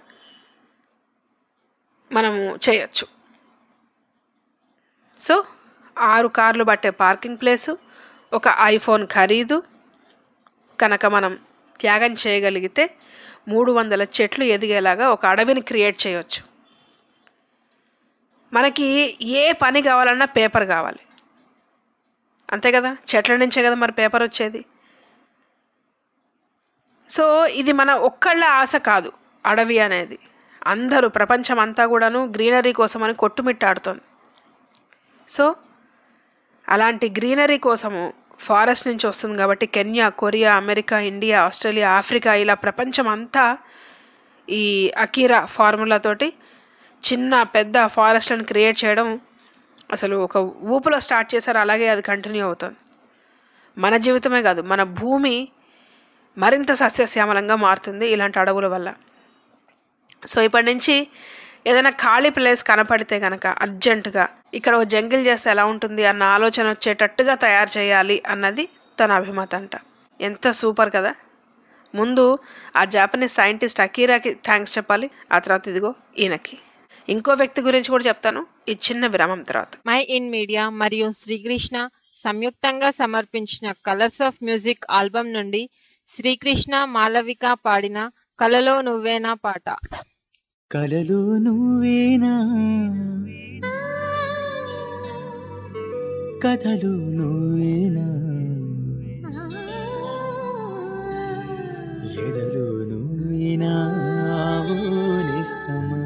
మనము చేయొచ్చు సో ఆరు కార్లు పట్టే పార్కింగ్ ప్లేసు ఒక ఐఫోన్ ఖరీదు కనుక మనం త్యాగం చేయగలిగితే మూడు వందల చెట్లు ఎదిగేలాగా ఒక అడవిని క్రియేట్ చేయొచ్చు మనకి ఏ పని కావాలన్నా పేపర్ కావాలి అంతే కదా చెట్ల నుంచే కదా మరి పేపర్ వచ్చేది సో ఇది మన ఒక్కళ్ళ ఆశ కాదు అడవి అనేది అందరూ ప్రపంచం అంతా కూడాను గ్రీనరీ కోసం అని కొట్టుమిట్టాడుతోంది సో అలాంటి గ్రీనరీ కోసము ఫారెస్ట్ నుంచి వస్తుంది కాబట్టి Kenya Korea America India Australia Africa ఇలా ప్రపంచం అంతా ఈ అకీరా ఫార్ములాతోటి చిన్న పెద్ద ఫారెస్ట్లను క్రియేట్ చేయడం అసలు ఒక ఊపులో స్టార్ట్ చేశారు అలాగే అది కంటిన్యూ అవుతుంది మన జీవితమే కాదు మన భూమి మరింత సస్యశ్యామలంగా మారుతుంది ఇలాంటి అడవుల వల్ల సో ఇప్పటి నుంచి ఏదైనా ఖాళీ ప్లేస్ కనపడితే కనుక అర్జెంటుగా ఇక్కడ ఒక జంగిల్ చేస్తే ఎలా ఉంటుంది అన్న ఆలోచన వచ్చేటట్టుగా తయారు చేయాలి అన్నది తన అభిమత అంట ఎంత సూపర్ కదా ముందు ఆ జాపనీస్ సైంటిస్ట్ అకీరాకి థ్యాంక్స్ చెప్పాలి ఆ తర్వాత ఇదిగో ఈయనకి ఇంకో వ్యక్తి గురించి కూడా చెప్తాను ఈ చిన్న విరామం తర్వాత మై ఇన్ మీడియా మరియు శ్రీకృష్ణ సంయుక్తంగా సమర్పించిన కలర్స్ ఆఫ్ మ్యూజిక్ ఆల్బమ్ నుండి శ్రీకృష్ణ మాలవిక పాడిన కలలో నువ్వేనా పాట కలలో నువ్వేనా కథలు నువ్వేనా ఎదలు నువ్వేనా ఆవునిస్తమా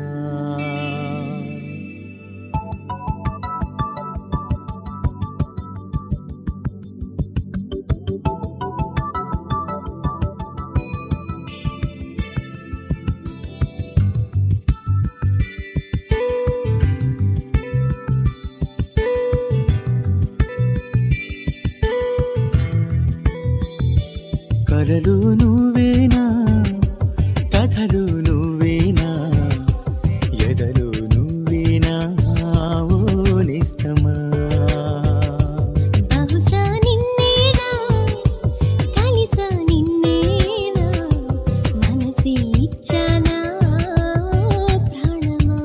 కలలు నువ్వేనా కథలు నువ్వేనా ఎదలు నువ్వేనా ఓనిస్తమా బహుశా నిన్నేనా కలిసా నిన్నేనా మనసి ఇచ్చానా ప్రాణమా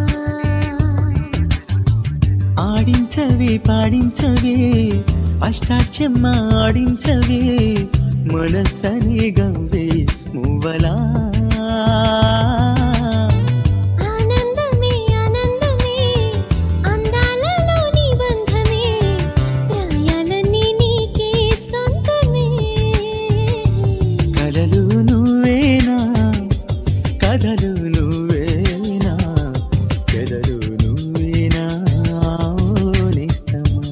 ఆడించవే పాడించవే అష్టాచమ్మ ఆడించవే మనసని గవ్వే మువ్వలా ఆనందమే ఆనందమే అందాలలో నిబంధమే ప్రాయాలన్నీ నీకే సొంతమే కలలు నువ్వేనా కథలు నువ్వేనా ఎదలు నువ్వేనా ఓనిస్తమా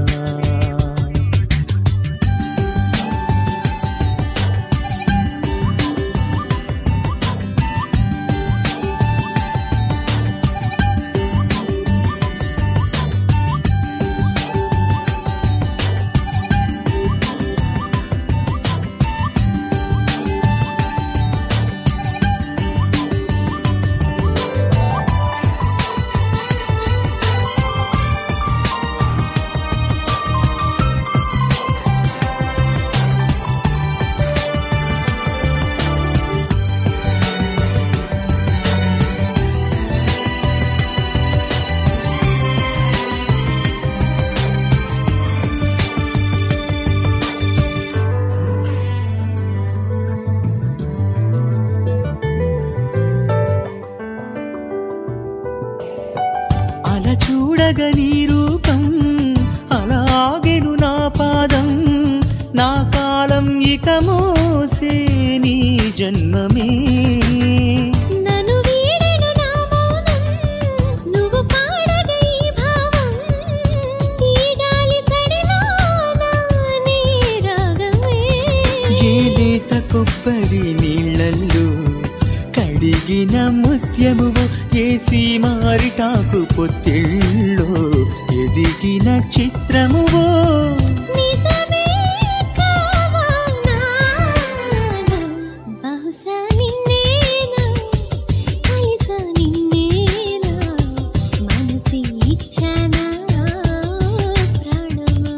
అలా చూడగ నీ రూపం అలాగెను నా పాదం నా కాలం ఇక మోసే నీ జన్మమే నన్ను వీడెను నా మౌనం నువ్వు పాడగ ఈ భావం ఈ గాలి సడిలోన నీ రాగమే ఏ లేత కొబ్బరి నీళ్ళల్లో కడిగిన ముత్యమువు ఏసి మారిటాకు పొత్తిళ్ళో ఎదిగిన చిత్రమువో నిజమే కావాలా బహుశా నిన్నేనా కలిసా నిన్నేనా మనసి ఇచ్చానా ప్రాణమా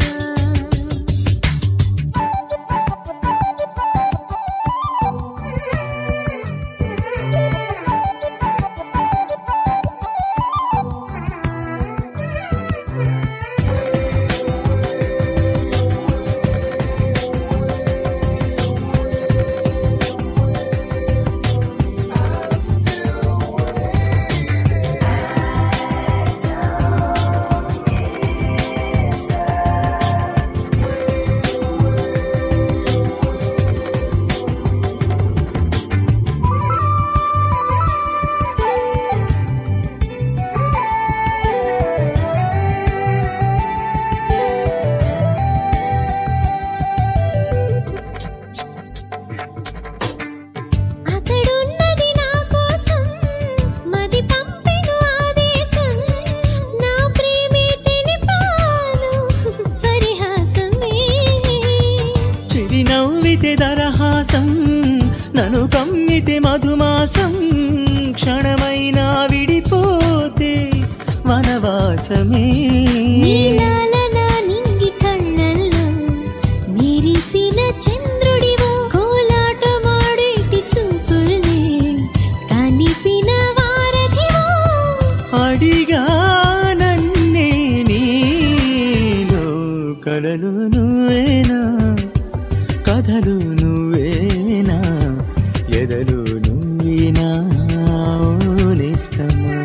అక్కడున్నది నా కోసం మది పంపెను ఆదేశం నా ప్రేమే తెలిపాను పరిహాసమే చెలి నవ్వితే దరహాసం నన్ను కమ్మితే మధుమాసం క్షణమైనా విడిపోతే వనవాసమే నీలాలన నింగి కళ్ళల్లో మెరిసిన చంద్రుడివో కోలాటమాడేటి చూపుల్ని కలిపిన వారధివో అడిగా నన్నే నీలో కలలు నువ్వేనా కథలు నువ్వేనా ఎదలు నువ్వేనా నేస్తమా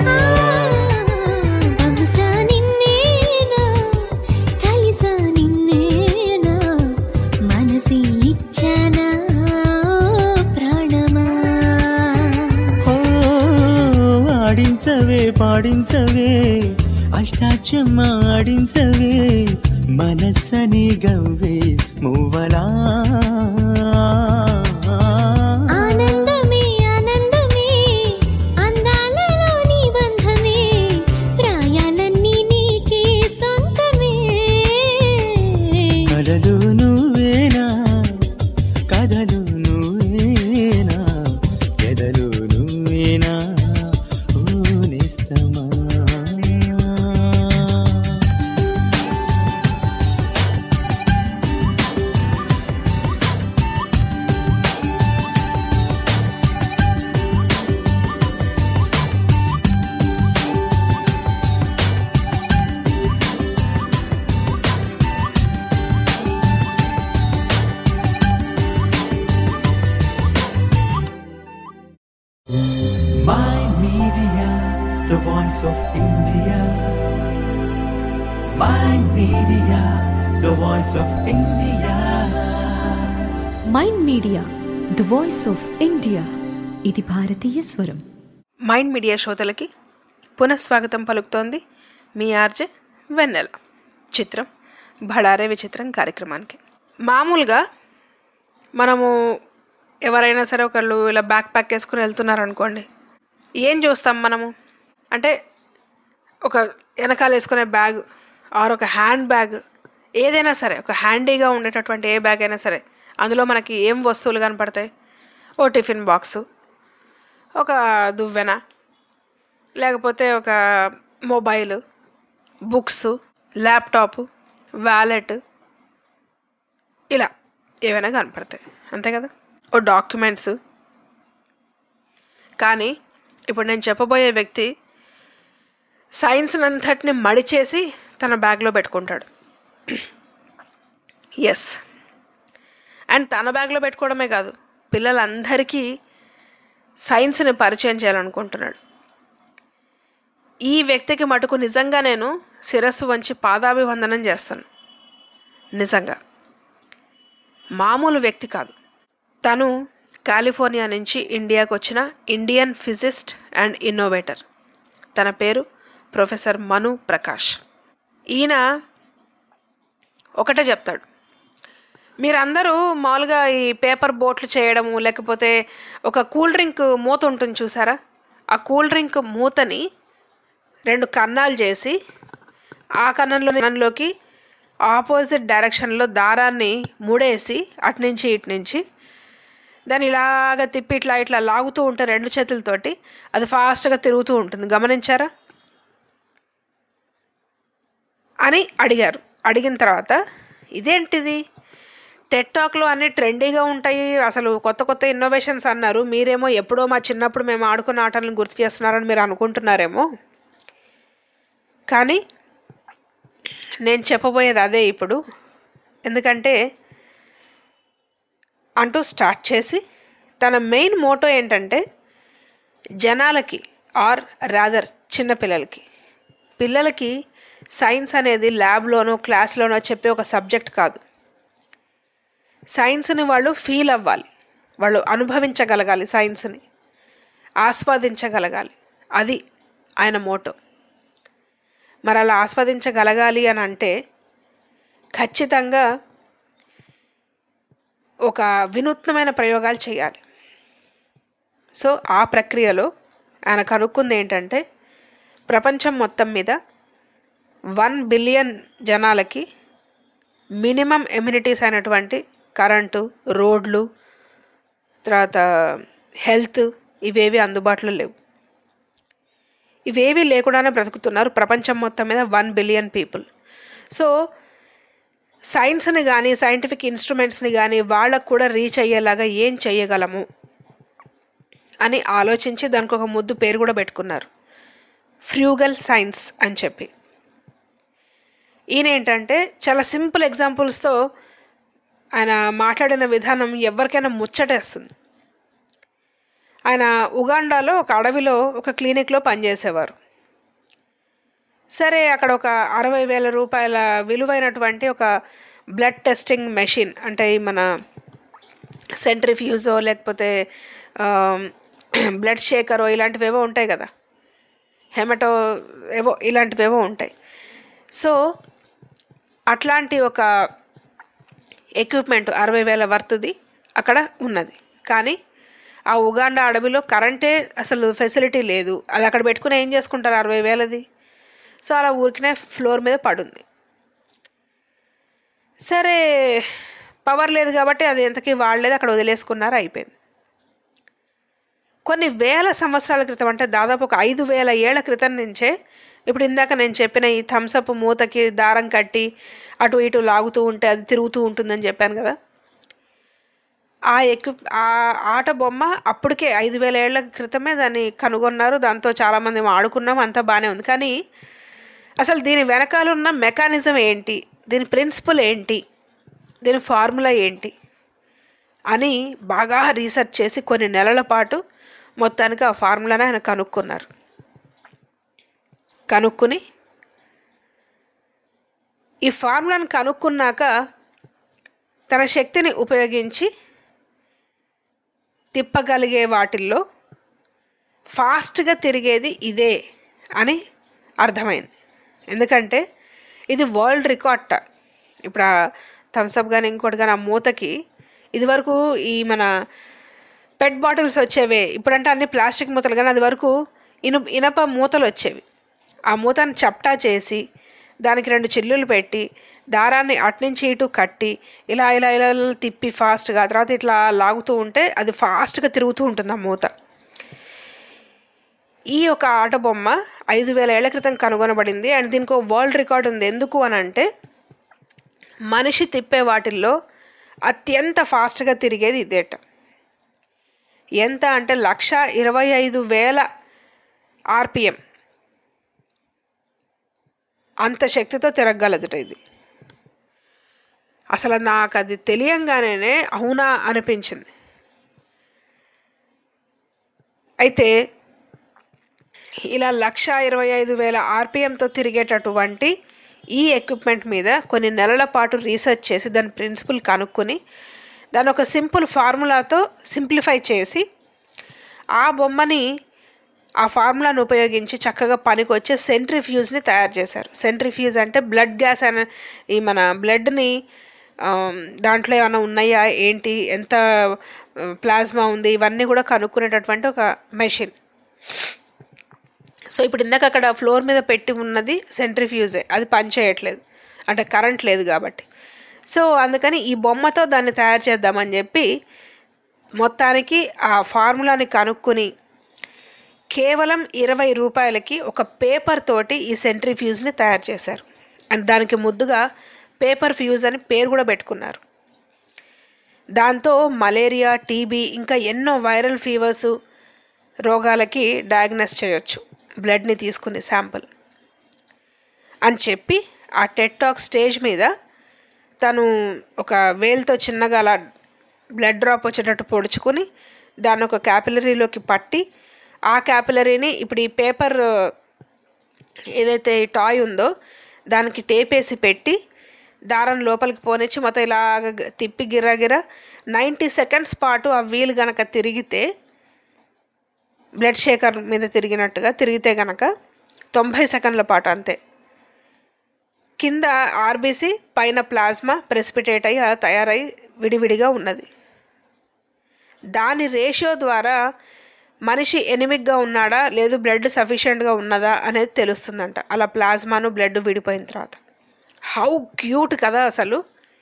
బహుశా నిన్నేనా కలిసా నిన్నేనా మనసి ఇచ్చానా ప్రాణమా ఓ ఆడించవే పాడించవే అష్టాచమ్మ ఆడించవే మనస్సని గవ్వే మువ్వలా ఆనందమే ఆనందమే అందాలలో నీ బంధమే ప్రాయాలన్నీ నీకే సొంతమే కలలు నువ్వేనా కథలు నువ్వేనా ఎదలు నువ్వేనా ఓ నేస్తమా Mind Media, the voice of India. Mind Media, the voice of India. Mind media the voice of India ఇది భారతీయ స్వరం మైండ్ మీడియా శ్రోతలకి పునఃస్వాగతం పలుకుతోంది మీ ఆర్జే వెన్నెల చిత్రం భడారే విచిత్రం కార్యక్రమానికి మామూలుగా మనము ఎవరైనా సరే ఒకళ్ళు ఇలా బ్యాక్ ప్యాక్ వేసుకుని వెళ్తున్నారు అనుకోండి ఏం చూస్తాం మనము అంటే ఒక వెనకాల వేసుకునే బ్యాగ్ ఆర్ ఒక హ్యాండ్ బ్యాగ్ ఏదైనా సరే ఒక హ్యాండీగా ఉండేటటువంటి ఏ బ్యాగ్ అయినా సరే అందులో మనకి ఏం వస్తువులు కనపడతాయి ఓ టిఫిన్ బాక్సు ఒక దువ్వెన లేకపోతే ఒక మొబైల్ బుక్స్ ల్యాప్టాప్ వ్యాలెట్ ఇలా ఏవైనా కనపడతాయి అంతే కదా ఓ డాక్యుమెంట్స్ కానీ ఇప్పుడు నేను చెప్పబోయే వ్యక్తి సైన్స్ అంతటిని మడిచేసి తన బ్యాగ్లో పెట్టుకుంటాడు ఎస్ అండ్ తన బ్యాగ్లో పెట్టుకోవడమే కాదు పిల్లలందరికీ సైన్స్ని పరిచయం చేయాలనుకుంటున్నాడు ఈ వ్యక్తికి మటుకు నిజంగా నేను శిరస్సు వంచి పాదాభివందనం చేస్తాను నిజంగా మామూలు వ్యక్తి కాదు తను కాలిఫోర్నియా నుంచి ఇండియాకు వచ్చిన ఇండియన్ ఫిజిస్ట్ అండ్ ఇన్నోవేటర్ తన పేరు ప్రొఫెసర్ మను ప్రకాష్ ఈయన ఒకటే చెప్తాడు మీరందరూ మామూలుగా ఈ పేపర్ బోట్లు చేయడము లేకపోతే ఒక కూల్ డ్రింక్ మూత ఉంటుంది చూసారా ఆ కూల్ డ్రింక్ మూతని రెండు కన్నాలు చేసి ఆ కన్నంలో కన్నంలోకి ఆపోజిట్ డైరెక్షన్లో దారాన్ని ముడేసి అటు నుంచి ఇటు నుంచి దాన్ని ఇలాగ తిప్పి ఇట్లా ఇట్లా లాగుతూ ఉంటే రెండు చేతులతోటి అది ఫాస్ట్గా తిరుగుతూ ఉంటుంది గమనించారా అని అడిగారు అడిగిన తర్వాత ఇదేంటిది టెట్ టాక్లో అన్ని ట్రెండీగా ఉంటాయి అసలు కొత్త కొత్త ఇన్నోవేషన్స్ అన్నారు మీరేమో ఎప్పుడో మా చిన్నప్పుడు మేము ఆడుకున్న ఆటలను గుర్తు చేస్తున్నారని మీరు అనుకుంటున్నారేమో కానీ నేను చెప్పబోయేది అదే ఇప్పుడు ఎందుకంటే అంటూ స్టార్ట్ చేసి తన మెయిన్ మోటో ఏంటంటే జనాలకి ఆర్ రాదర్ చిన్నపిల్లలకి పిల్లలకి సైన్స్ అనేది ల్యాబ్లోనో క్లాస్లోనో చెప్పే ఒక సబ్జెక్ట్ కాదు సైన్స్ని వాళ్ళు ఫీల్ అవ్వాలి వాళ్ళు అనుభవించగలగాలి సైన్స్ని ఆస్వాదించగలగాలి అది ఆయన మోటో మరి అలా ఆస్వాదించగలగాలి అని అంటే ఖచ్చితంగా ఒక వినూత్నమైన ప్రయోగాలు చేయాలి సో ఆ ప్రక్రియలో ఆయన కనుక్కుంది ఏంటంటే ప్రపంచం మొత్తం మీద వన్ బిలియన్ జనాలకి మినిమం ఎమ్యూనిటీస్ అయినటువంటి కరెంటు రోడ్లు తర్వాత హెల్త్ ఇవేవి అందుబాటులో లేవు ఇవేవీ లేకుండానే బ్రతుకుతున్నారు ప్రపంచం మొత్తం మీద వన్ బిలియన్ పీపుల్ సో సైన్స్ని కానీ సైంటిఫిక్ ఇన్స్ట్రుమెంట్స్ని కానీ వాళ్ళకు కూడా రీచ్ అయ్యేలాగా ఏం చేయగలము అని ఆలోచించి దానికి ఒక ముద్దు పేరు కూడా పెట్టుకున్నారు ఫ్రూగల్ సైన్స్ అని చెప్పి ఈయన ఏంటంటే చాలా సింపుల్ ఎగ్జాంపుల్స్తో ఆయన మాట్లాడిన విధానం ఎవరికైనా ముచ్చటేస్తుంది ఆయన ఉగాండాలో ఒక అడవిలో ఒక క్లినిక్లో పనిచేసేవారు సరే అక్కడ ఒక అరవై వేల రూపాయల విలువైనటువంటి ఒక బ్లడ్ టెస్టింగ్ మెషిన్ అంటే ఈ మన సెంట్రిఫ్యూజో లేకపోతే బ్లడ్ షేకరో ఇలాంటివేవో ఉంటాయి కదా హెమటో ఏవో ఇలాంటివేవో ఉంటాయి సో అట్లాంటి ఒక ఎక్విప్మెంట్ అరవై వేల వర్త్ది అక్కడ ఉన్నది కానీ ఆ ఉగాండా అడవిలో కరెంటే అసలు ఫెసిలిటీ లేదు అది అక్కడ పెట్టుకుని ఏం చేసుకుంటారు అరవై వేలది సో అలా ఊరికినే ఫ్లోర్ మీద పడుంది సరే పవర్ లేదు కాబట్టి అది ఎంతకీ వాడలేదు అక్కడ వదిలేసుకున్నారు అయిపోయింది కొన్ని వేల సంవత్సరాల క్రితం అంటే దాదాపు ఒక ఐదు వేల ఏళ్ల క్రితం నుంచే ఇప్పుడు ఇందాక నేను చెప్పిన ఈ థమ్సప్ మూతకి దారం కట్టి అటు ఇటు లాగుతూ ఉంటే అది తిరుగుతూ ఉంటుందని చెప్పాను కదా ఆ ఎక్విప్ ఆ ఆట బొమ్మ అప్పటికే ఐదు వేల ఏళ్ల క్రితమే దాన్ని కనుగొన్నారు దాంతో చాలామంది ఆడుకున్నాం అంతా బాగానే ఉంది కానీ అసలు దీని వెనకాల ఉన్న మెకానిజం ఏంటి దీని ప్రిన్సిపల్ ఏంటి దీని ఫార్ములా ఏంటి అని బాగా రీసెర్చ్ చేసి కొన్ని నెలల పాటు మొత్తానికి ఆ ఫార్ములాని ఆయన కనుక్కున్నారు కనుక్కుని ఈ ఫార్ములాను కనుక్కున్నాక తన శక్తిని ఉపయోగించి తిప్పగలిగే వాటిల్లో ఫాస్ట్గా తిరిగేది ఇదే అని అర్థమైంది ఎందుకంటే ఇది వరల్డ్ రికార్డ్ ఇప్పుడు ఆ థమ్స్అప్ కానీ ఇంకోటి కానీ ఆ మూతకి ఇదివరకు ఈ మన పెట్ బాటిల్స్ వచ్చేవే ఇప్పుడంటే అన్ని ప్లాస్టిక్ మూతలు కానీ అది వరకు ఇను ఇనప మూతలు వచ్చేవి ఆ మూతను చప్టా చేసి దానికి రెండు చిల్లులు పెట్టి దారాన్ని అట్నుంచి ఇటు కట్టి ఇలా ఇలా ఇలా ఇలా తిప్పి ఫాస్ట్గా తర్వాత ఇట్లా లాగుతూ ఉంటే అది ఫాస్ట్గా తిరుగుతూ ఉంటుంది ఆ మూత ఈ ఒక ఆట బొమ్మ ఐదు వేల ఏళ్ల క్రితం కనుగొనబడింది అండ్ దీనికి ఒక వరల్డ్ రికార్డ్ ఉంది ఎందుకు అని అంటే మనిషి తిప్పే వాటిల్లో అత్యంత ఫాస్ట్గా తిరిగేది ఇదేట ఎంత అంటే లక్ష ఇరవై ఐదు వేల ఆర్పిఎం అంత శక్తితో తిరగలదుట ఇది అసలు నాకు అది తెలియంగానే అవునా అనిపించింది అయితే ఇలా లక్ష ఇరవై ఐదు వేల ఆర్పిఎంతో తిరిగేటటువంటి ఈ ఎక్విప్మెంట్ మీద కొన్ని నెలల పాటు రీసెర్చ్ చేసి దాని ప్రిన్సిపల్ కనుక్కొని దాని ఒక సింపుల్ ఫార్ములాతో సింప్లిఫై చేసి ఆ బొమ్మని ఆ ఫార్ములాను ఉపయోగించి చక్కగా పనికొచ్చే సెంట్రిఫ్యూజ్ని తయారు చేశారు సెంట్రిఫ్యూజ్ అంటే బ్లడ్ గ్యాస్ అనే ఈ మన బ్లడ్ని దాంట్లో ఏమైనా ఉన్నాయా ఏంటి ఎంత ప్లాస్మా ఉంది ఇవన్నీ కూడా కనుక్కునేటటువంటి ఒక మెషిన్ సో ఇప్పుడు ఇందాక అక్కడ ఫ్లోర్ మీద పెట్టి ఉన్నది సెంట్రిఫ్యూజే అది పని చేయట్లేదు అంటే కరెంట్ లేదు కాబట్టి సో అందుకని ఈ బొమ్మతో దాన్ని తయారు చేద్దామని చెప్పి మొత్తానికి ఆ ఫార్ములాని కనుక్కొని కేవలం ఇరవై రూపాయలకి ఒక పేపర్ తోటి ఈ సెంట్రిఫ్యూజ్ని తయారు చేశారు అండ్ దానికి ముద్దుగా పేపర్ ఫ్యూజ్ అని పేరు కూడా పెట్టుకున్నారు దాంతో మలేరియా టీబీ ఇంకా ఎన్నో వైరల్ ఫీవర్స్ రోగాలకి డయాగ్నోస్ చేయొచ్చు బ్లడ్ని తీసుకునే శాంపుల్ అని చెప్పి ఆ టెట్టాక్ స్టేజ్ మీద తను ఒక వేలుతో చిన్నగా అలా బ్లడ్ డ్రాప్ వచ్చేటట్టు పొడుచుకొని దాన్ని ఒక క్యాపిలరీలోకి పట్టి ఆ క్యాపిలరీని ఇప్పుడు ఈ పేపర్ ఏదైతే ఈ టాయ్ ఉందో దానికి టేప్ వేసి పెట్టి దారం లోపలికి పోనిచ్చి మొత్తం ఇలాగ తిప్పి గిర్రగిర నైంటీ సెకండ్స్ పాటు ఆ వీల్ గనక తిరిగితే బ్లడ్ షేకర్ మీద తిరిగినట్టుగా తిరిగితే గనక తొంభై సెకండ్ల పాటు అంతే కింద ఆర్బీసీ పైన ప్లాస్మా ప్రెసిపిటేట్ అయ్యి అలా తయారై విడివిడిగా ఉన్నది దాని రేషియో ద్వారా మనిషి ఎనిమిగ్గా ఉన్నాడా లేదు బ్లడ్ సఫిషియెంట్గా ఉన్నదా అనేది తెలుస్తుందంట అలా ప్లాస్మాను బ్లడ్ విడిపోయిన తర్వాత హౌ క్యూట్ కదా అసలు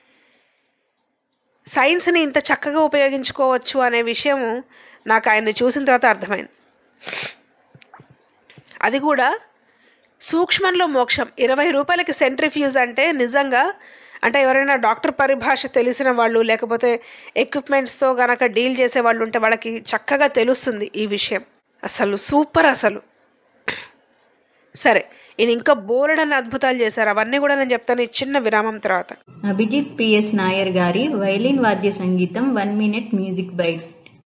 సైన్స్ని ఇంత చక్కగా ఉపయోగించుకోవచ్చు అనే విషయం నాకు ఆయన్ని చూసిన తర్వాత అర్థమైంది అది కూడా సూక్ష్మంలో మోక్షం ఇరవై రూపాయలకి సెంట్రిఫ్యూజ్ అంటే నిజంగా అంటే ఎవరైనా డాక్టర్ పరిభాష తెలిసిన వాళ్ళు లేకపోతే ఎక్విప్మెంట్స్తో గనక డీల్ చేసే వాళ్ళు ఉంటే వాళ్ళకి చక్కగా తెలుస్తుంది ఈ విషయం అసలు సూపర్ అసలు సరే ఈయన ఇంకా బోలెడని అద్భుతాలు చేశారు అవన్నీ కూడా నేను చెప్తాను ఈ చిన్న విరామం తర్వాత అభిజిత్ పిఎస్ నాయర్ గారి వైలిన్ వాద్య సంగీతం వన్ మినిట్ మ్యూజిక్ బైట్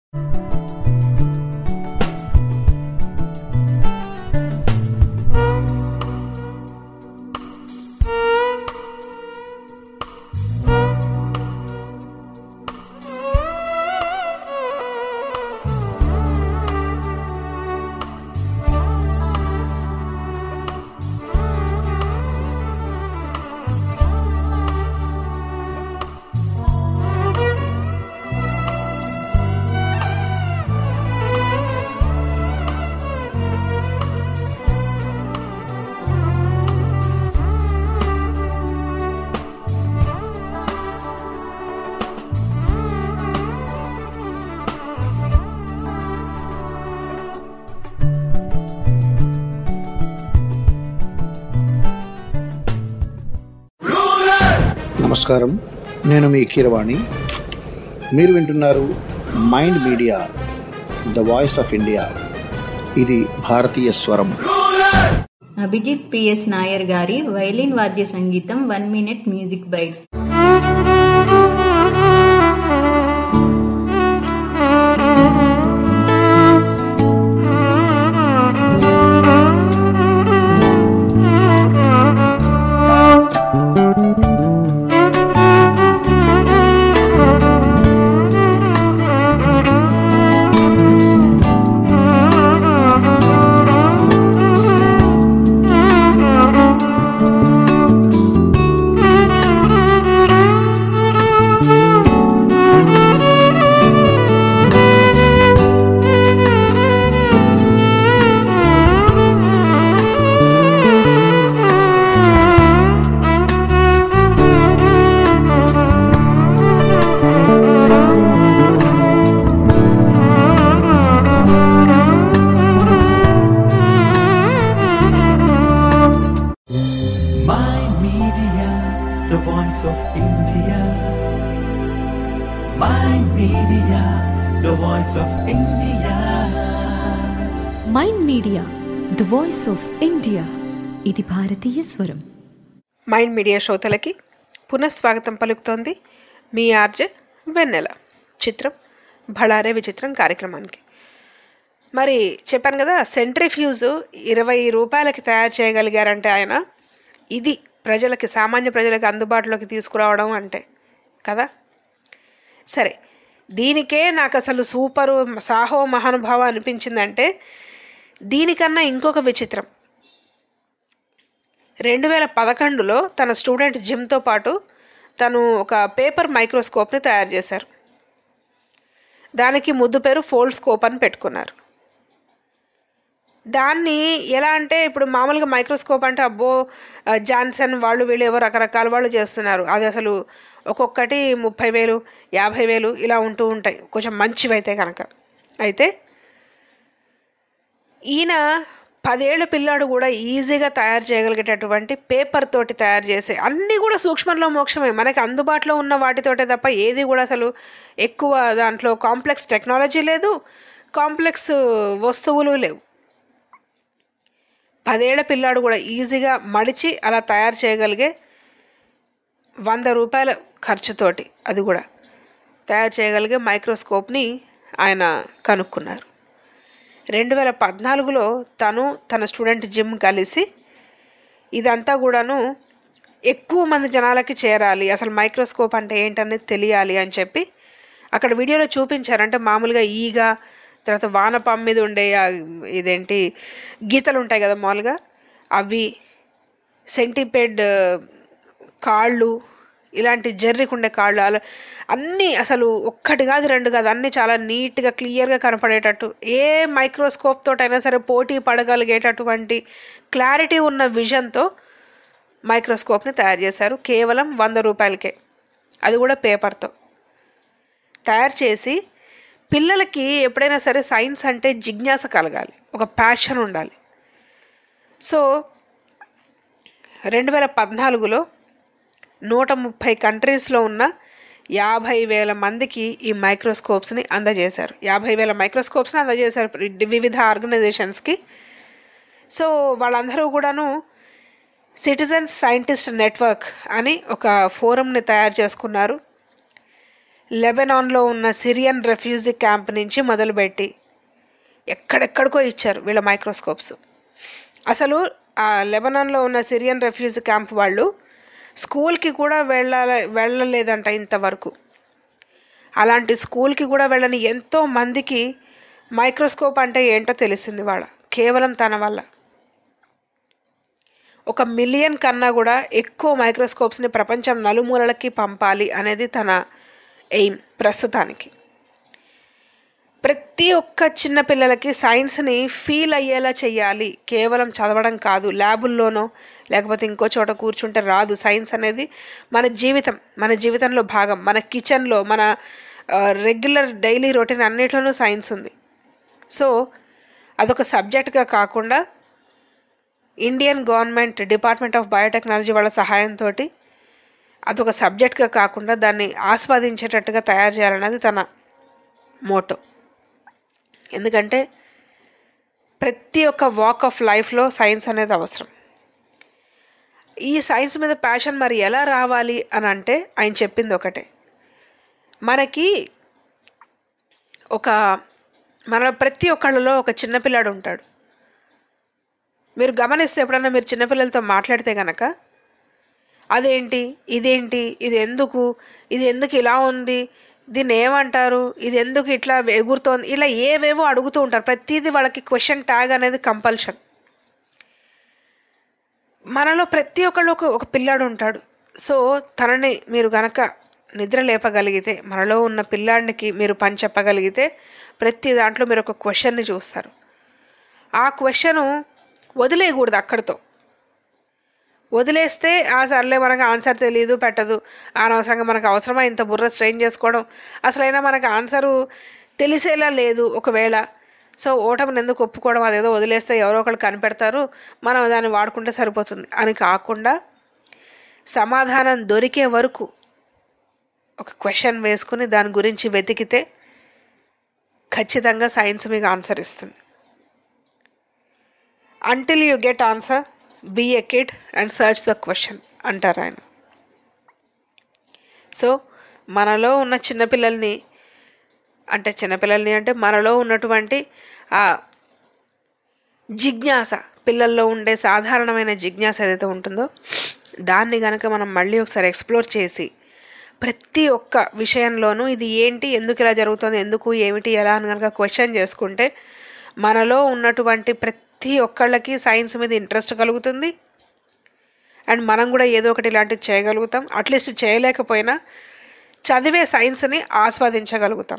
నమస్కారం నేను మీ కీరవాణి మీరు వింటున్నారు mind media the voice of India ఇది భారతీయ స్వరం అభిజిత్ పిఎస్ నాయర్ గారి వైలిన్ వాద్య సంగీతం one minute music bite Mind Media, the voice of India. Mind Media, the voice of India. Mind media the voice of India ఇది భారతీయ స్వరం మైండ్ మీడియా శ్రోతలకి పునఃస్వాగతం పలుకుతోంది మీ ఆర్జే వెన్నెల చిత్రం భళారే విచిత్రం కార్యక్రమానికి మరి చెప్పాను కదా సెంట్రిఫ్యూజ్ ఇరవై రూపాయలకి తయారు చేయగలిగారంటే ఆయన ఇది ప్రజలకి సామాన్య ప్రజలకి అందుబాటులోకి తీసుకురావడం అంటే కదా సరే దీనికే నాకు అసలు సూపరు సాహో మహానుభావ అనిపించిందంటే దీనికన్నా ఇంకొక విచిత్రం రెండు వేల పదకొండులో తన స్టూడెంట్ జిమ్తో పాటు తను ఒక పేపర్ మైక్రోస్కోప్ని తయారు చేశారు దానికి ముద్దు పేరు ఫోల్డ్ స్కోప్ అని పెట్టుకున్నారు దాన్ని ఎలా అంటే ఇప్పుడు మామూలుగా మైక్రోస్కోప్ అంటే అబ్బో ఆ, జాన్సన్ వాళ్ళు వీళ్ళు ఏవో రకరకాల వాళ్ళు చేస్తున్నారు అది అసలు ఒక్కొక్కటి ముప్పై వేలు యాభై వేలు ఇలా ఉంటూ ఉంటాయి కొంచెం మంచివైతే కనుక అయితే ఈయన పదేళ్ల పిల్లాడు కూడా ఈజీగా తయారు చేయగలిగేటటువంటి పేపర్ తోటి తయారు చేసే అన్నీ కూడా సూక్ష్మంలో మోక్షమే మనకి అందుబాటులో ఉన్న వాటితోటే తప్ప ఏది కూడా అసలు ఎక్కువ దాంట్లో కాంప్లెక్స్ టెక్నాలజీ లేదు కాంప్లెక్స్ వస్తువులు లేవు పదేళ్ల పిల్లాడు కూడా ఈజీగా మడిచి అలా తయారు చేయగలిగే వంద రూపాయల ఖర్చుతోటి అది కూడా తయారు చేయగలిగే మైక్రోస్కోప్ని ఆయన కనుక్కున్నారు రెండు వేల పద్నాలుగులో తను తన స్టూడెంట్ జిమ్ కలిసి ఇదంతా కూడాను ఎక్కువ మంది జనాలకి చేరాలి అసలు మైక్రోస్కోప్ అంటే ఏంటనేది తెలియాలి అని చెప్పి అక్కడ వీడియోలో చూపించారు అంటే మామూలుగా ఈగ తర్వాత వానపాం మీద ఉండే ఆ ఇదేంటి గీతలు ఉంటాయి కదా మామూలుగా అవి సెంటిపేడ్ కాళ్ళు ఇలాంటి జర్రికి ఉండే కాళ్ళు అలా అన్నీ అసలు ఒక్కటి కాదు రెండు కాదు అన్నీ చాలా నీట్గా క్లియర్గా కనపడేటట్టు ఏ మైక్రోస్కోప్ తోటైనా సరే పోటీ పడగలిగేటటువంటి క్లారిటీ ఉన్న విజన్తో మైక్రోస్కోప్ని తయారు చేశారు కేవలం వంద రూపాయలకే అది కూడా పేపర్తో తయారు చేసి పిల్లలకి ఎప్పుడైనా సరే సైన్స్ అంటే జిజ్ఞాస కలగాలి ఒక ప్యాషన్ ఉండాలి సో రెండు వేల పద్నాలుగులో నూట ముప్పై కంట్రీస్లో ఉన్న యాభై వేల మందికి ఈ మైక్రోస్కోప్స్ని అందజేశారు యాభై వేల మైక్రోస్కోప్స్ని అందజేశారు వివిధ ఆర్గనైజేషన్స్కి సో వాళ్ళందరూ కూడాను సిటిజన్ సైంటిస్ట్ నెట్వర్క్ అని ఒక ఫోరంని తయారు చేసుకున్నారు లెబనాన్లో ఉన్న సిరియన్ రెఫ్యూజీ క్యాంప్ నుంచి మొదలుపెట్టి ఎక్కడెక్కడికో ఇచ్చారు వీళ్ళ మైక్రోస్కోప్స్ అసలు ఆ లెబనాన్లో ఉన్న సిరియన్ రెఫ్యూజీ క్యాంప్ వాళ్ళు స్కూల్కి కూడా వెళ్ళాల వెళ్ళలేదంట ఇంతవరకు అలాంటి స్కూల్కి కూడా వెళ్ళని ఎంతో మందికి మైక్రోస్కోప్ అంటే ఏంటో తెలిసింది వాళ్ళ కేవలం తన వల్ల ఒక మిలియన్ కన్నా కూడా ఎక్కువ మైక్రోస్కోప్స్ని ప్రపంచం నలుమూలలకి పంపాలి అనేది తన ఎయిమ్ ప్రస్తుతానికి ప్రతి ఒక్క చిన్న పిల్లలకి సైన్స్ని ఫీల్ అయ్యేలా చేయాలి కేవలం చదవడం కాదు ల్యాబుల్లోనో లేకపోతే ఇంకో చోట కూర్చుంటే రాదు సైన్స్ అనేది మన జీవితం మన జీవితంలో భాగం మన కిచెన్లో మన రెగ్యులర్ డైలీ రొటీన్ అన్నిట్లోనూ సైన్స్ ఉంది సో అదొక సబ్జెక్ట్గా కాకుండా Indian government department of biotechnology వాళ్ళ సహాయంతో అదొక సబ్జెక్ట్గా కాకుండా దాన్ని ఆస్వాదించేటట్టుగా తయారు చేయాలన్నది తన మోటో ఎందుకంటే ప్రతి ఒక్క వాక్ ఆఫ్ లైఫ్లో సైన్స్ అనేది అవసరం ఈ సైన్స్ మీద ప్యాషన్ మరి ఎలా రావాలి అని అంటే ఆయన చెప్పింది ఒకటే మనకి ఒక మన ప్రతి ఒక్కళ్ళలో ఒక చిన్నపిల్లాడు ఉంటాడు మీరు గమనిస్తే ఎప్పుడన్నా మీరు చిన్నపిల్లలతో మాట్లాడితే కనుక అదేంటి ఇదేంటి ఇది ఎందుకు ఇది ఎందుకు ఇలా ఉంది దీన్ని ఏమంటారు ఇది ఎందుకు ఇట్లా ఎగురుతోంది ఇలా ఏవేవో అడుగుతూ ఉంటారు ప్రతిదీ వాళ్ళకి క్వశ్చన్ ట్యాగ్ అనేది కంపల్షన్ మనలో ప్రతి ఒక్కళ్ళు ఒక ఒక పిల్లాడు ఉంటాడు సో తనని మీరు గనక నిద్ర లేపగలిగితే మనలో ఉన్న పిల్లాడికి మీరు పని చెప్పగలిగితే ప్రతి దాంట్లో మీరు ఒక క్వశ్చన్ని చూస్తారు ఆ క్వశ్చను వదిలేయకూడదు అక్కడితో వదిలేస్తే ఆ సర్లే మనకు ఆన్సర్ తెలియదు పెట్టదు అనవసరంగా మనకు అవసరమా ఇంత బుర్ర స్ట్రెయిన్ చేసుకోవడం అసలైనా మనకు ఆన్సరు తెలిసేలా లేదు ఒకవేళ సో ఓటమిని ఎందుకు ఒప్పుకోవడం అదేదో వదిలేస్తే ఎవరో ఒకళ్ళు కనిపెడతారు మనం దాన్ని వాడుకుంటే సరిపోతుంది అని కాకుండా సమాధానం దొరికే వరకు ఒక క్వశ్చన్ వేసుకుని దాని గురించి వెతికితే ఖచ్చితంగా సైన్స్ మీకు ఆన్సర్ ఇస్తుంది until you get answer be a kid and search the question అంటారు ఆయన సో మనలో ఉన్న చిన్నపిల్లల్ని అంటే చిన్నపిల్లల్ని అంటే మనలో ఉన్నటువంటి ఆ జిజ్ఞాస పిల్లల్లో ఉండే సాధారణమైన జిజ్ఞాస ఏదైతే ఉంటుందో దాన్ని కనుక మనం మళ్ళీ ఒకసారి ఎక్స్ప్లోర్ చేసి ప్రతి ఒక్క విషయంలోనూ ఇది ఏంటి ఎందుకు ఇలా జరుగుతుంది ఎందుకు ఏమిటి ఎలా అని కనుక క్వశ్చన్ చేసుకుంటే మనలో ఉన్నటువంటి ప్రతి ఒక్కళ్ళకి సైన్స్ మీద ఇంట్రెస్ట్ కలుగుతుంది అండ్ మనం కూడా ఏదో ఒకటి ఇలాంటివి చేయగలుగుతాం అట్లీస్ట్ చేయలేకపోయినా చదివే సైన్స్ని ఆస్వాదించగలుగుతాం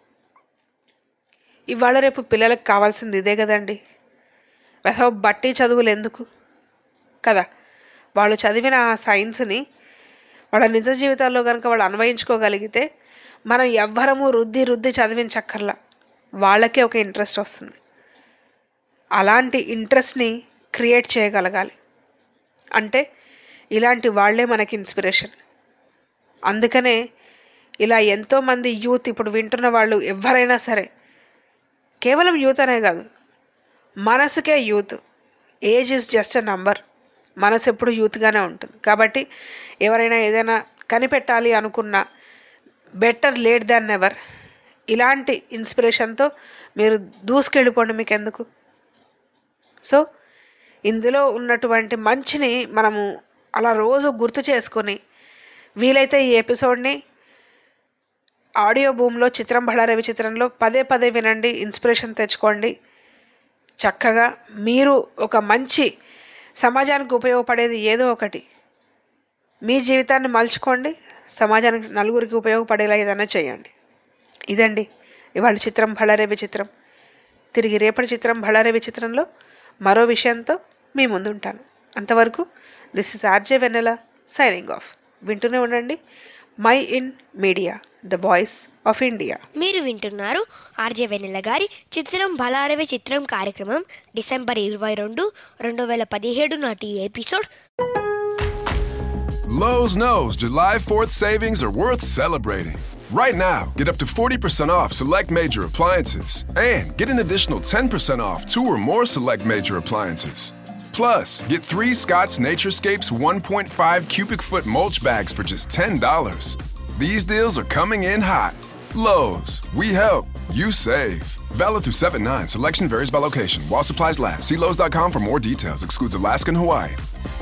ఇవాళ రేపు పిల్లలకు కావాల్సింది ఇదే కదండి వెధవ బట్టి చదువులు ఎందుకు కదా వాళ్ళు చదివిన ఆ సైన్స్ని వాళ్ళ నిజ జీవితాల్లో కనుక వాళ్ళు అన్వయించుకోగలిగితే మనం ఎవ్వరము రుద్ది రుద్ది చదివించక్కర్లా వాళ్ళకే ఒక ఇంట్రెస్ట్ వస్తుంది అలాంటి ఇంట్రెస్ట్ని క్రియేట్ చేయగలగాలి అంటే ఇలాంటి వాళ్ళే మనకి ఇన్స్పిరేషన్ అందుకనే ఇలా ఎంతోమంది యూత్ ఇప్పుడు వింటున్న వాళ్ళు ఎవరైనా సరే కేవలం యూత్ అనే కాదు మనసుకే youth age is just a number మనసు ఎప్పుడు యూత్గానే ఉంటుంది కాబట్టి ఎవరైనా ఏదైనా కనిపెట్టాలి అనుకున్న బెటర్ లేట్ దాన్ నెవర్ ఇలాంటి ఇన్స్పిరేషన్తో మీరు దూసుకెళ్ళిపోండి మీకు ఎందుకు సో ఇందులో ఉన్నటువంటి మంచిని మనము అలా రోజు గుర్తు చేసుకొని వీలైతే ఈ ఎపిసోడ్ని ఆడియో భూమిలో చిత్రం బళ్ళారవి చిత్రంలో పదే పదే వినండి ఇన్స్పిరేషన్ తెచ్చుకోండి చక్కగా మీరు ఒక మంచి సమాజానికి ఉపయోగపడేది ఏదో ఒకటి మీ జీవితాన్ని మలుచుకోండి సమాజానికి నలుగురికి ఉపయోగపడేలా ఏదైనా చేయండి ఇదండి ఇవాళ చిత్రం బళ్ళారేవి చిత్రం తిరిగి రేపటి చిత్రం బళ్ళారేవి చిత్రంలో మరో విషయంతో మీ ముందు ఉంటాను అంతవరకు this is RJ Vennela signing off వింటూనే ఉండండి mind media the voice of India మీరు వింటున్నారు ఆర్జే వెన్నెల గారి చిత్రం బలారవి చిత్రం కార్యక్రమం డిసెంబర్ ఇరవై రెండు రెండు వేల పదిహేడు నాటి episode Lowe's knows July 4th savings are worth celebrating. Right now, get up to 40% off select major appliances and get an additional 10% off two or more select major appliances. Plus, get three Scott's Naturescapes 1.5 cubic foot mulch bags for just $10. These deals are coming in hot. Lowe's, we help, you save. Valid through 7 9. Selection varies by location. While supplies last, see Lowe's.com for more details. Excludes Alaska and Hawaii.